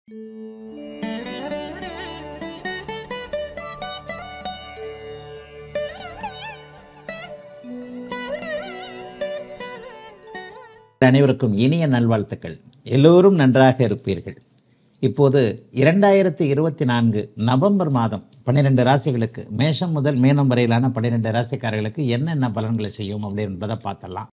அனைவருக்கும் இனிய நல்வாழ்த்துக்கள் எல்லோரும் நன்றாக இருப்பீர்கள் இப்போது இரண்டாயிரத்தி இருபத்தி நான்கு நவம்பர் மாதம் பன்னிரெண்டு ராசிகளுக்கு மேஷம் முதல் மீனம் வரையிலான பன்னிரெண்டு ராசிக்காரர்களுக்கு என்னென்ன பலன்களை செய்யும் அப்படின்றத பார்த்தலாம்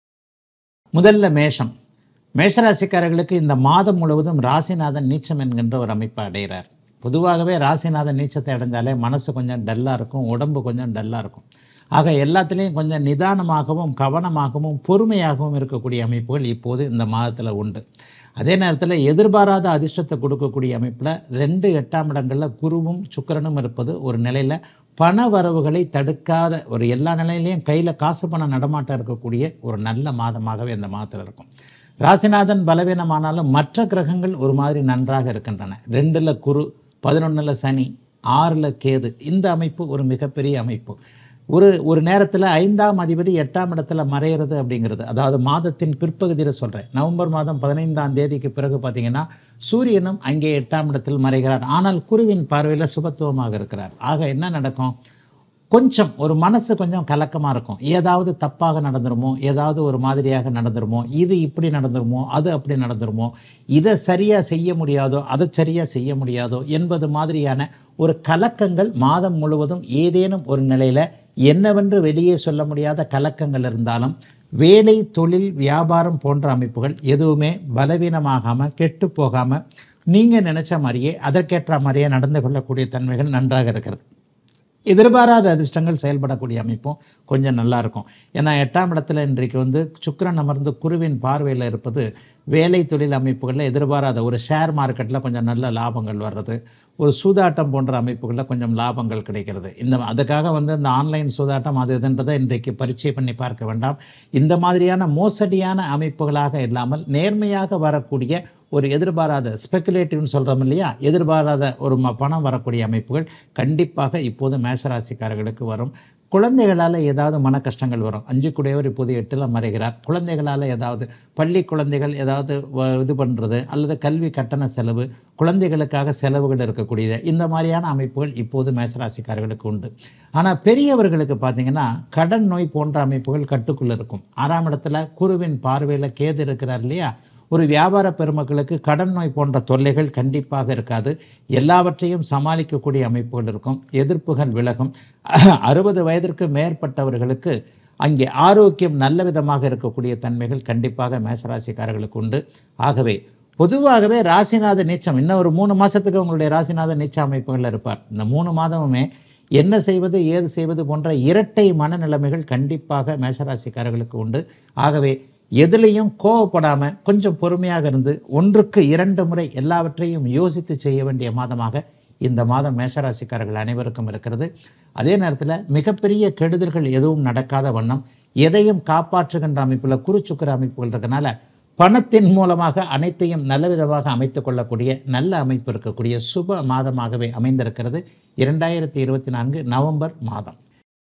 முதல்ல மேஷம் மேஷராசிக்காரர்களுக்கு இந்த மாதம் முழுவதும் ராசிநாதன் நீச்சம் என்கின்ற ஒரு அமைப்பை அடைகிறார் பொதுவாகவே ராசிநாதன் நீச்சத்தை அடைஞ்சாலே மனசு கொஞ்சம் டல்லாக இருக்கும் உடம்பு கொஞ்சம் டல்லாக இருக்கும் ஆக எல்லாத்துலேயும் கொஞ்சம் நிதானமாகவும் கவனமாகவும் பொறுமையாகவும் இருக்கக்கூடிய அமைப்புகள் இப்போது இந்த மாதத்தில் உண்டு அதே நேரத்தில் எதிர்பாராத அதிர்ஷ்டத்தை கொடுக்கக்கூடிய அமைப்பில் ரெண்டு எட்டாம் இடங்களில் குருவும் சுக்கிரனும் இருப்பது ஒரு நிலையில் பண வரவுகளை தடுக்காத ஒரு எல்லா நிலையிலையும் கையில் காசு பணம் நடமாட்டம் இருக்கக்கூடிய ஒரு நல்ல மாதமாகவே இந்த மாதத்தில் இருக்கும் ராசிநாதன் பலவீனமானாலும் மற்ற கிரகங்கள் ஒரு மாதிரி நன்றாக இருக்கின்றன ரெண்டில் குரு பதினொன்றில் சனி ஆறில் கேது இந்த அமைப்பு ஒரு மிகப்பெரிய அமைப்பு ஒரு ஒரு நேரத்தில் ஐந்தாம் அதிபதி எட்டாம் இடத்துல மறையிறது அப்படிங்கிறது அதாவது மாதத்தின் பிற்பகுதியில் சொல்கிறேன் நவம்பர் மாதம் பதினைந்தாம் தேதிக்கு பிறகு பார்த்தீங்கன்னா சூரியனும் அங்கே எட்டாம் இடத்தில் மறைகிறார் ஆனால் குருவின் பார்வையில் சுபத்துவமாக இருக்கிறார் ஆக என்ன நடக்கும் கொஞ்சம் ஒரு மனசு கொஞ்சம் கலக்கமாக இருக்கும் ஏதாவது தப்பாக நடந்துருமோ ஏதாவது ஒரு மாதிரியாக நடந்துருமோ இது இப்படி நடந்துருமோ அது அப்படி நடந்துருமோ இதை சரியாக செய்ய முடியாதோ அதை சரியாக செய்ய முடியாதோ என்பது மாதிரியான ஒரு கலக்கங்கள் மாதம் முழுவதும் ஏதேனும் ஒரு நிலையில் என்னவென்று வெளியே சொல்ல முடியாத கலக்கங்கள் இருந்தாலும் வேலை தொழில் வியாபாரம் போன்ற அமைப்புகள் எதுவுமே பலவீனமாகாமல் கெட்டு போகாமல் நீங்கள் நினச்ச மாதிரியே அதற்கேற்ற மாதிரியே நடந்து கொள்ளக்கூடிய தன்மைகள் நன்றாக இருக்கிறது எதிர்பாராத அதிர்ஷ்டங்கள் செயல்படக்கூடிய அமைப்பும் கொஞ்சம் நல்லா இருக்கும் ஏன்னா எட்டாம் இடத்துல இன்றைக்கு வந்து சுக்கிரன் அமர்ந்து குருவின் பார்வையில் இருப்பது வேலை தொழில் அமைப்புகளில் எதிர்பாராத ஒரு ஷேர் மார்க்கெட்டில் கொஞ்சம் நல்ல லாபங்கள் வர்றது ஒரு சூதாட்டம் போன்ற அமைப்புகளில் கொஞ்சம் லாபங்கள் கிடைக்கிறது இந்த அதுக்காக வந்து இந்த ஆன்லைன் சூதாட்டம் அது இதுன்றதை இன்றைக்கு பரீட்சை பண்ணி பார்க்க வேண்டாம் இந்த மாதிரியான மோசடியான அமைப்புகளாக இல்லாமல் நேர்மையாக வரக்கூடிய ஒரு எதிர்பாராத ஸ்பெக்குலேட்டிவ்னு சொல்கிறோம் இல்லையா எதிர்பாராத ஒரு ம பணம் வரக்கூடிய அமைப்புகள் கண்டிப்பாக இப்போது மேஷராசிக்காரர்களுக்கு வரும் குழந்தைகளால் ஏதாவது மன கஷ்டங்கள் வரும் அஞ்சு கூடையவர் இப்போது எட்டில் மறைகிறார் குழந்தைகளால் ஏதாவது பள்ளி குழந்தைகள் ஏதாவது வ- இது பண்ணுறது அல்லது கல்வி கட்டண செலவு குழந்தைகளுக்காக செலவுகள் இருக்கக்கூடியது இந்த மாதிரியான அமைப்புகள் இப்போது மேசராசிக்காரர்களுக்கு உண்டு ஆனால் பெரியவர்களுக்கு பார்த்தீங்கன்னா கடன் நோய் போன்ற அமைப்புகள் கட்டுக்குள்ளே இருக்கும் ஆறாம் இடத்துல குருவின் பார்வையில் கேது இருக்கிறார் இல்லையா ஒரு வியாபார பெருமக்களுக்கு கடன் நோய் போன்ற தொல்லைகள் கண்டிப்பாக இருக்காது எல்லாவற்றையும் சமாளிக்கக்கூடிய அமைப்புகள் இருக்கும் எதிர்ப்புகள் விலகும் அறுபது வயதிற்கு மேற்பட்டவர்களுக்கு அங்கே ஆரோக்கியம் நல்ல விதமாக இருக்கக்கூடிய தன்மைகள் கண்டிப்பாக மேசராசிக்காரர்களுக்கு உண்டு ஆகவே பொதுவாகவே ராசிநாத நீச்சம் இன்னும் ஒரு மூணு மாதத்துக்கு உங்களுடைய ராசிநாத நீச்ச அமைப்புகளில் இருப்பார் இந்த மூணு மாதமுமே என்ன செய்வது ஏது செய்வது போன்ற இரட்டை மனநிலைமைகள் கண்டிப்பாக மேஷராசிக்காரர்களுக்கு உண்டு ஆகவே எதுலேயும் கோவப்படாமல் கொஞ்சம் பொறுமையாக இருந்து ஒன்றுக்கு இரண்டு முறை எல்லாவற்றையும் யோசித்து செய்ய வேண்டிய மாதமாக இந்த மாதம் மேஷராசிக்காரர்கள் அனைவருக்கும் இருக்கிறது அதே நேரத்தில் மிகப்பெரிய கெடுதல்கள் எதுவும் நடக்காத வண்ணம் எதையும் காப்பாற்றுகின்ற அமைப்பில் குறுச்சுக்கிற அமைப்புகள் இருக்கனால பணத்தின் மூலமாக அனைத்தையும் நல்ல விதமாக அமைத்துக் கொள்ளக்கூடிய நல்ல அமைப்பு இருக்கக்கூடிய சுப மாதமாகவே அமைந்திருக்கிறது இரண்டாயிரத்தி இருபத்தி நான்கு நவம்பர் மாதம்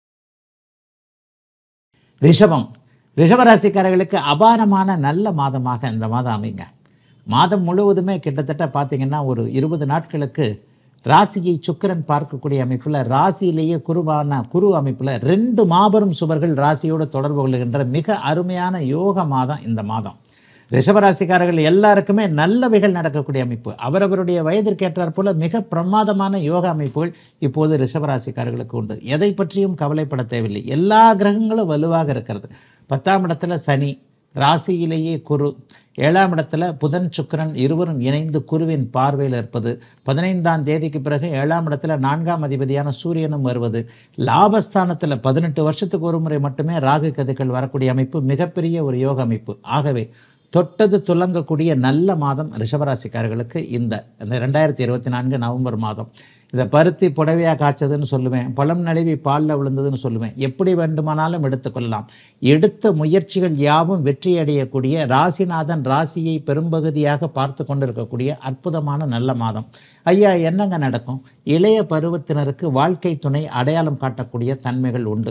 ரிஷபம் ரிஷபராசிக்காரர்களுக்கு அபாரமான நல்ல மாதமாக இந்த மாதம் அமைங்க மாதம் முழுவதுமே கிட்டத்தட்ட பார்த்தீங்கன்னா ஒரு இருபது நாட்களுக்கு ராசியை சுக்கிரன் பார்க்கக்கூடிய அமைப்பில் ராசியிலேயே குருவான குரு அமைப்பில் ரெண்டு மாபெரும் சுவர்கள் ராசியோடு தொடர்பு கொள்கின்ற மிக அருமையான யோக மாதம் இந்த மாதம் ரிஷபராசிக்காரர்கள் எல்லாருக்குமே நல்லவைகள் நடக்கக்கூடிய அமைப்பு அவரவருடைய வயதிற்கேற்றாற் போல மிக பிரமாதமான யோக அமைப்புகள் இப்போது ரிஷபராசிக்காரர்களுக்கு உண்டு எதை பற்றியும் கவலைப்பட தேவையில்லை எல்லா கிரகங்களும் வலுவாக இருக்கிறது பத்தாம் இடத்துல சனி ராசியிலேயே குரு ஏழாம் இடத்துல புதன் சுக்கிரன் இருவரும் இணைந்து குருவின் பார்வையில் இருப்பது பதினைந்தாம் தேதிக்கு பிறகு ஏழாம் இடத்துல நான்காம் அதிபதியான சூரியனும் வருவது லாபஸ்தானத்தில் பதினெட்டு வருஷத்துக்கு ஒரு முறை மட்டுமே ராகு கதிர்கள் வரக்கூடிய அமைப்பு மிகப்பெரிய ஒரு யோக அமைப்பு ஆகவே தொட்டது துலங்கக்கூடிய நல்ல மாதம் ரிஷபராசிக்காரர்களுக்கு இந்த இந்த ரெண்டாயிரத்தி இருபத்தி நான்கு நவம்பர் மாதம் இதை பருத்தி புடவையாக காய்ச்சதுன்னு சொல்லுவேன் பழம் நழுவி பாலில் விழுந்ததுன்னு சொல்லுவேன் எப்படி வேண்டுமானாலும் எடுத்துக்கொள்ளலாம் எடுத்த முயற்சிகள் யாவும் வெற்றி அடையக்கூடிய ராசிநாதன் ராசியை பெரும்பகுதியாக பார்த்து கொண்டிருக்கக்கூடிய அற்புதமான நல்ல மாதம் ஐயா என்னங்க நடக்கும் இளைய பருவத்தினருக்கு வாழ்க்கை துணை அடையாளம் காட்டக்கூடிய தன்மைகள் உண்டு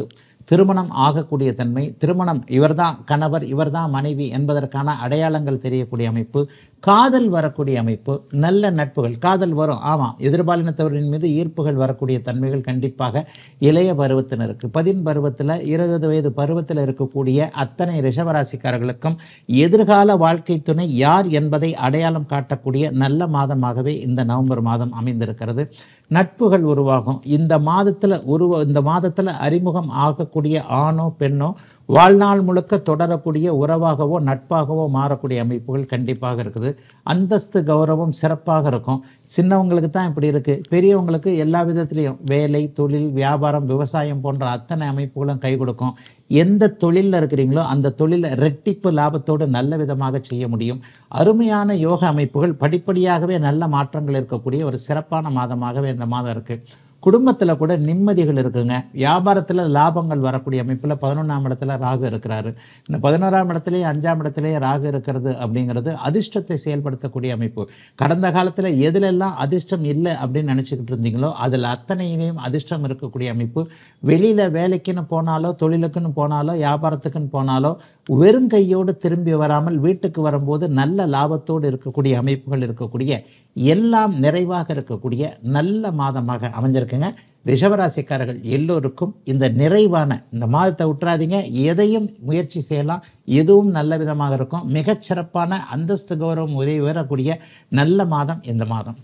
திருமணம் ஆகக்கூடிய தன்மை திருமணம் இவர்தான் கணவர் இவர்தான் மனைவி என்பதற்கான அடையாளங்கள் தெரியக்கூடிய அமைப்பு காதல் வரக்கூடிய அமைப்பு நல்ல நட்புகள் காதல் வரும் ஆமாம் எதிர்பாலினத்தவரின் மீது ஈர்ப்புகள் வரக்கூடிய தன்மைகள் கண்டிப்பாக இளைய பருவத்தினருக்கு பதின் பருவத்தில் இருபது வயது பருவத்தில் இருக்கக்கூடிய அத்தனை ரிஷபராசிக்காரர்களுக்கும் எதிர்கால வாழ்க்கை துணை யார் என்பதை அடையாளம் காட்டக்கூடிய நல்ல மாதமாகவே இந்த நவம்பர் மாதம் அமைந்திருக்கிறது நட்புகள் உருவாகும் இந்த மாதத்தில் உருவ இந்த மாதத்தில் அறிமுகம் ஆகக்கூடிய ஆணோ பெண்ணோ வாழ்நாள் முழுக்க தொடரக்கூடிய உறவாகவோ நட்பாகவோ மாறக்கூடிய அமைப்புகள் கண்டிப்பாக இருக்குது அந்தஸ்து கௌரவம் சிறப்பாக இருக்கும் சின்னவங்களுக்கு தான் இப்படி இருக்குது பெரியவங்களுக்கு எல்லா விதத்துலேயும் வேலை தொழில் வியாபாரம் விவசாயம் போன்ற அத்தனை அமைப்புகளும் கை கொடுக்கும் எந்த தொழிலில் இருக்கிறீங்களோ அந்த தொழிலை ரெட்டிப்பு லாபத்தோடு நல்ல விதமாக செய்ய முடியும் அருமையான யோக அமைப்புகள் படிப்படியாகவே நல்ல மாற்றங்கள் இருக்கக்கூடிய ஒரு சிறப்பான மாதமாகவே இந்த மாதம் இருக்குது குடும்பத்தில் கூட நிம்மதிகள் இருக்குங்க வியாபாரத்தில் லாபங்கள் வரக்கூடிய அமைப்பில் பதினொன்றாம் இடத்துல ராகு இருக்கிறாரு இந்த பதினோராம் இடத்துலேயே அஞ்சாம் இடத்துலேயே ராகு இருக்கிறது அப்படிங்கிறது அதிர்ஷ்டத்தை செயல்படுத்தக்கூடிய அமைப்பு கடந்த காலத்தில் எதுலெல்லாம் அதிர்ஷ்டம் இல்லை அப்படின்னு நினச்சிக்கிட்டு இருந்தீங்களோ அதில் அத்தனையிலையும் அதிர்ஷ்டம் இருக்கக்கூடிய அமைப்பு வெளியில் வேலைக்குன்னு போனாலோ தொழிலுக்குன்னு போனாலோ வியாபாரத்துக்குன்னு போனாலோ வெறும் கையோடு திரும்பி வராமல் வீட்டுக்கு வரும்போது நல்ல லாபத்தோடு இருக்கக்கூடிய அமைப்புகள் இருக்கக்கூடிய எல்லாம் நிறைவாக இருக்கக்கூடிய நல்ல மாதமாக அமைஞ்சிருக்குங்க ரிஷபராசிக்காரர்கள் எல்லோருக்கும் இந்த நிறைவான இந்த மாதத்தை விட்டுறாதீங்க எதையும் முயற்சி செய்யலாம் எதுவும் நல்ல விதமாக இருக்கும் மிகச்சிறப்பான அந்தஸ்து கௌரவம் உதவி உயரக்கூடிய நல்ல மாதம் இந்த மாதம்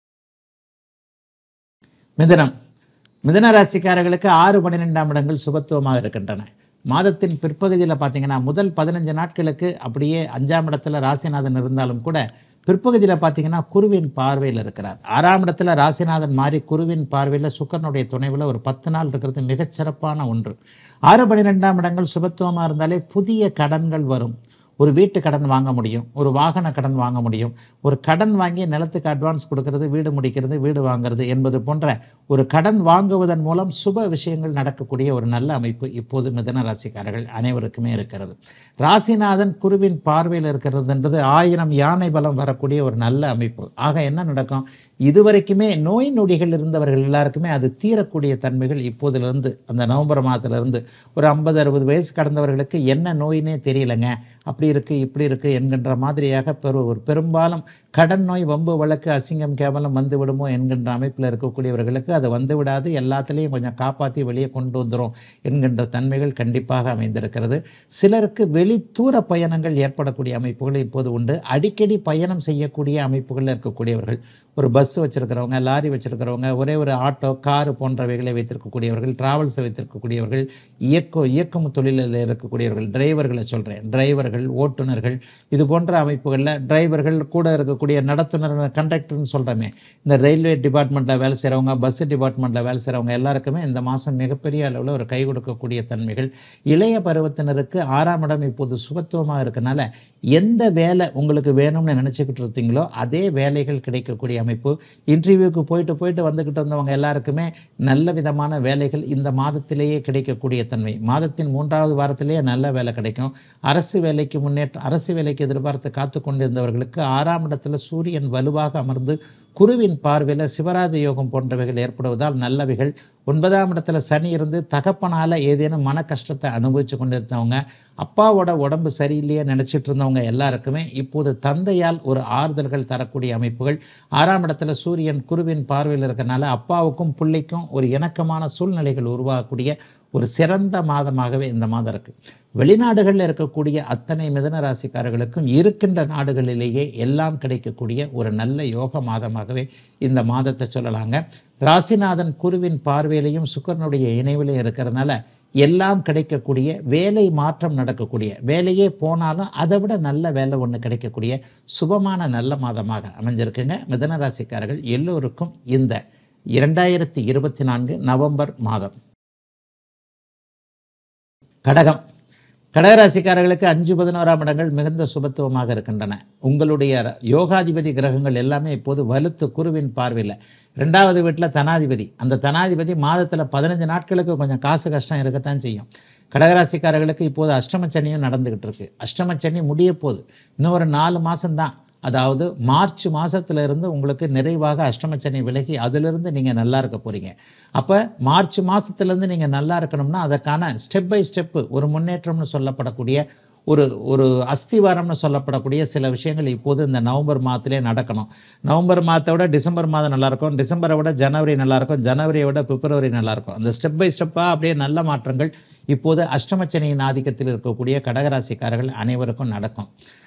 மிதனம் மிதன ராசிக்காரர்களுக்கு ஆறு பன்னிரெண்டாம் இடங்கள் சுபத்துவமாக இருக்கின்றன மாதத்தின் பிற்பகுதியில் பார்த்தீங்கன்னா முதல் பதினஞ்சு நாட்களுக்கு அப்படியே அஞ்சாம் இடத்துல ராசிநாதன் இருந்தாலும் கூட பிற்பகுதியில் பார்த்தீங்கன்னா குருவின் பார்வையில் இருக்கிறார் ஆறாம் இடத்துல ராசிநாதன் மாறி குருவின் பார்வையில் சுக்கரனுடைய துணைவில் ஒரு பத்து நாள் இருக்கிறது மிகச்சிறப்பான ஒன்று ஆறு பன்னிரெண்டாம் இடங்கள் சுபத்துவமாக இருந்தாலே புதிய கடன்கள் வரும் ஒரு வீட்டு கடன் வாங்க முடியும் ஒரு வாகன கடன் வாங்க முடியும் ஒரு கடன் வாங்கி நிலத்துக்கு அட்வான்ஸ் கொடுக்கறது வீடு முடிக்கிறது வீடு வாங்குறது என்பது போன்ற ஒரு கடன் வாங்குவதன் மூலம் சுப விஷயங்கள் நடக்கக்கூடிய ஒரு நல்ல அமைப்பு இப்போது மிதன ராசிக்காரர்கள் அனைவருக்குமே இருக்கிறது ராசிநாதன் குருவின் பார்வையில் இருக்கிறதுன்றது ஆயிரம் யானை பலம் வரக்கூடிய ஒரு நல்ல அமைப்பு ஆக என்ன நடக்கும் இதுவரைக்குமே நோய் நொடிகள் இருந்தவர்கள் எல்லாருக்குமே அது தீரக்கூடிய தன்மைகள் இப்போதிலிருந்து அந்த நவம்பர் மாதத்திலிருந்து ஒரு ஐம்பது அறுபது வயசு கடந்தவர்களுக்கு என்ன நோயினே தெரியலங்க அப்படி இருக்குது இப்படி இருக்குது என்கின்ற மாதிரியாக பெரு ஒரு பெரும்பாலும் கடன் நோய் வம்பு வழக்கு அசிங்கம் கேவலம் வந்து விடுமோ என்கின்ற அமைப்பில் இருக்கக்கூடியவர்களுக்கு அது வந்து விடாது எல்லாத்துலேயும் கொஞ்சம் காப்பாற்றி வெளியே கொண்டு வந்துடும் என்கின்ற தன்மைகள் கண்டிப்பாக அமைந்திருக்கிறது சிலருக்கு வெளி தூர பயணங்கள் ஏற்படக்கூடிய அமைப்புகள் இப்போது உண்டு அடிக்கடி பயணம் செய்யக்கூடிய அமைப்புகளில் இருக்கக்கூடியவர்கள் ஒரு பஸ் வச்சுருக்கிறவங்க லாரி வச்சுருக்கிறவங்க ஒரே ஒரு ஆட்டோ காரு போன்றவைகளை வைத்திருக்கக்கூடியவர்கள் டிராவல்ஸ் வைத்திருக்கக்கூடியவர்கள் இயக்க இயக்கம் தொழிலில் இருக்கக்கூடியவர்கள் டிரைவர்களை சொல்கிறேன் டிரைவர்கள் ஓட்டுநர்கள் இது போன்ற அமைப்புகளில் டிரைவர்கள் கூட இருக்கக்கூடிய நடத்துனர் கண்டக்டர்னு சொல்கிறோமே இந்த ரயில்வே டிபார்ட்மெண்ட்டில் வேலை செய்கிறவங்க பஸ் டிபார்ட்மெண்ட்டில் வேலை செய்கிறவங்க எல்லாருக்குமே இந்த மாதம் மிகப்பெரிய அளவில் ஒரு கை கொடுக்கக்கூடிய தன்மைகள் இளைய பருவத்தினருக்கு ஆறாம் இடம் இப்போது சுபத்துவமாக இருக்கனால எந்த வேலை உங்களுக்கு வேணும்னு நினச்சிக்கிட்டு இருந்தீங்களோ அதே வேலைகள் கிடைக்கக்கூடிய அமைப்பு இன்டர்வியூக்கு போயிட்டு போயிட்டு வந்துக்கிட்டு இருந்தவங்க எல்லாருக்குமே நல்ல விதமான வேலைகள் இந்த மாதத்திலேயே கிடைக்கக்கூடிய தன்மை மாதத்தின் மூன்றாவது வாரத்திலேயே நல்ல வேலை கிடைக்கும் அரசு வேலைக்கு முன்னேற்ற அரசு வேலைக்கு எதிர்பார்த்து காத்து கொண்டிருந்தவர்களுக்கு ஆறாம் இடத்துல சூரியன் வலுவாக அமர்ந்து குருவின் பார்வையில் சிவராஜ யோகம் போன்றவைகள் ஏற்படுவதால் நல்லவைகள் ஒன்பதாம் இடத்துல சனி இருந்து தகப்பனால் ஏதேனும் மன கஷ்டத்தை அனுபவித்து கொண்டிருந்தவங்க அப்பாவோட உடம்பு சரியில்லையே நினச்சிட்டு இருந்தவங்க எல்லாருக்குமே இப்போது தந்தையால் ஒரு ஆறுதல்கள் தரக்கூடிய அமைப்புகள் ஆறாம் இடத்துல சூரியன் குருவின் பார்வையில் இருக்கனால அப்பாவுக்கும் பிள்ளைக்கும் ஒரு இணக்கமான சூழ்நிலைகள் உருவாகக்கூடிய ஒரு சிறந்த மாதமாகவே இந்த மாதம் இருக்குது வெளிநாடுகளில் இருக்கக்கூடிய அத்தனை மிதன ராசிக்காரர்களுக்கும் இருக்கின்ற நாடுகளிலேயே எல்லாம் கிடைக்கக்கூடிய ஒரு நல்ல யோக மாதமாகவே இந்த மாதத்தை சொல்லலாங்க ராசிநாதன் குருவின் பார்வையிலையும் சுக்கரனுடைய இணைவிலையும் இருக்கிறதுனால எல்லாம் கிடைக்கக்கூடிய வேலை மாற்றம் நடக்கக்கூடிய வேலையே போனாலும் அதை விட நல்ல வேலை ஒன்று கிடைக்கக்கூடிய சுபமான நல்ல மாதமாக அமைஞ்சிருக்குங்க மிதன ராசிக்காரர்கள் எல்லோருக்கும் இந்த இரண்டாயிரத்தி இருபத்தி நான்கு நவம்பர் மாதம் கடகம் கடகராசிக்காரர்களுக்கு அஞ்சு பதினோராம் இடங்கள் மிகுந்த சுபத்துவமாக இருக்கின்றன உங்களுடைய யோகாதிபதி கிரகங்கள் எல்லாமே இப்போது வலுத்து குருவின் பார்வையில் ரெண்டாவது வீட்டில் தனாதிபதி அந்த தனாதிபதி மாதத்தில் பதினஞ்சு நாட்களுக்கு கொஞ்சம் காசு கஷ்டம் இருக்கத்தான் செய்யும் கடகராசிக்காரர்களுக்கு இப்போது அஷ்டமச்சனியும் நடந்துக்கிட்டு இருக்கு அஷ்டமச்சனி முடிய போகுது இன்னும் ஒரு நாலு மாதம்தான் அதாவது மார்ச் மாசத்துல இருந்து உங்களுக்கு நிறைவாக அஷ்டமச்சனி விலகி அதிலிருந்து நீங்கள் நல்லா இருக்க போகிறீங்க அப்போ மார்ச் மாதத்துலேருந்து நீங்கள் நல்லா இருக்கணும்னா அதற்கான ஸ்டெப் பை ஸ்டெப்பு ஒரு முன்னேற்றம்னு சொல்லப்படக்கூடிய ஒரு ஒரு அஸ்திவாரம்னு சொல்லப்படக்கூடிய சில விஷயங்கள் இப்போது இந்த நவம்பர் மாதத்திலே நடக்கணும் நவம்பர் மாதத்தை விட டிசம்பர் மாதம் நல்லாயிருக்கும் டிசம்பரை விட ஜனவரி நல்லாயிருக்கும் ஜனவரியை விட பிப்ரவரி நல்லாயிருக்கும் அந்த ஸ்டெப் பை ஸ்டெப்பாக அப்படியே நல்ல மாற்றங்கள் இப்போது அஷ்டமச்சனியின் ஆதிக்கத்தில் இருக்கக்கூடிய கடகராசிக்காரர்கள் அனைவருக்கும் நடக்கும்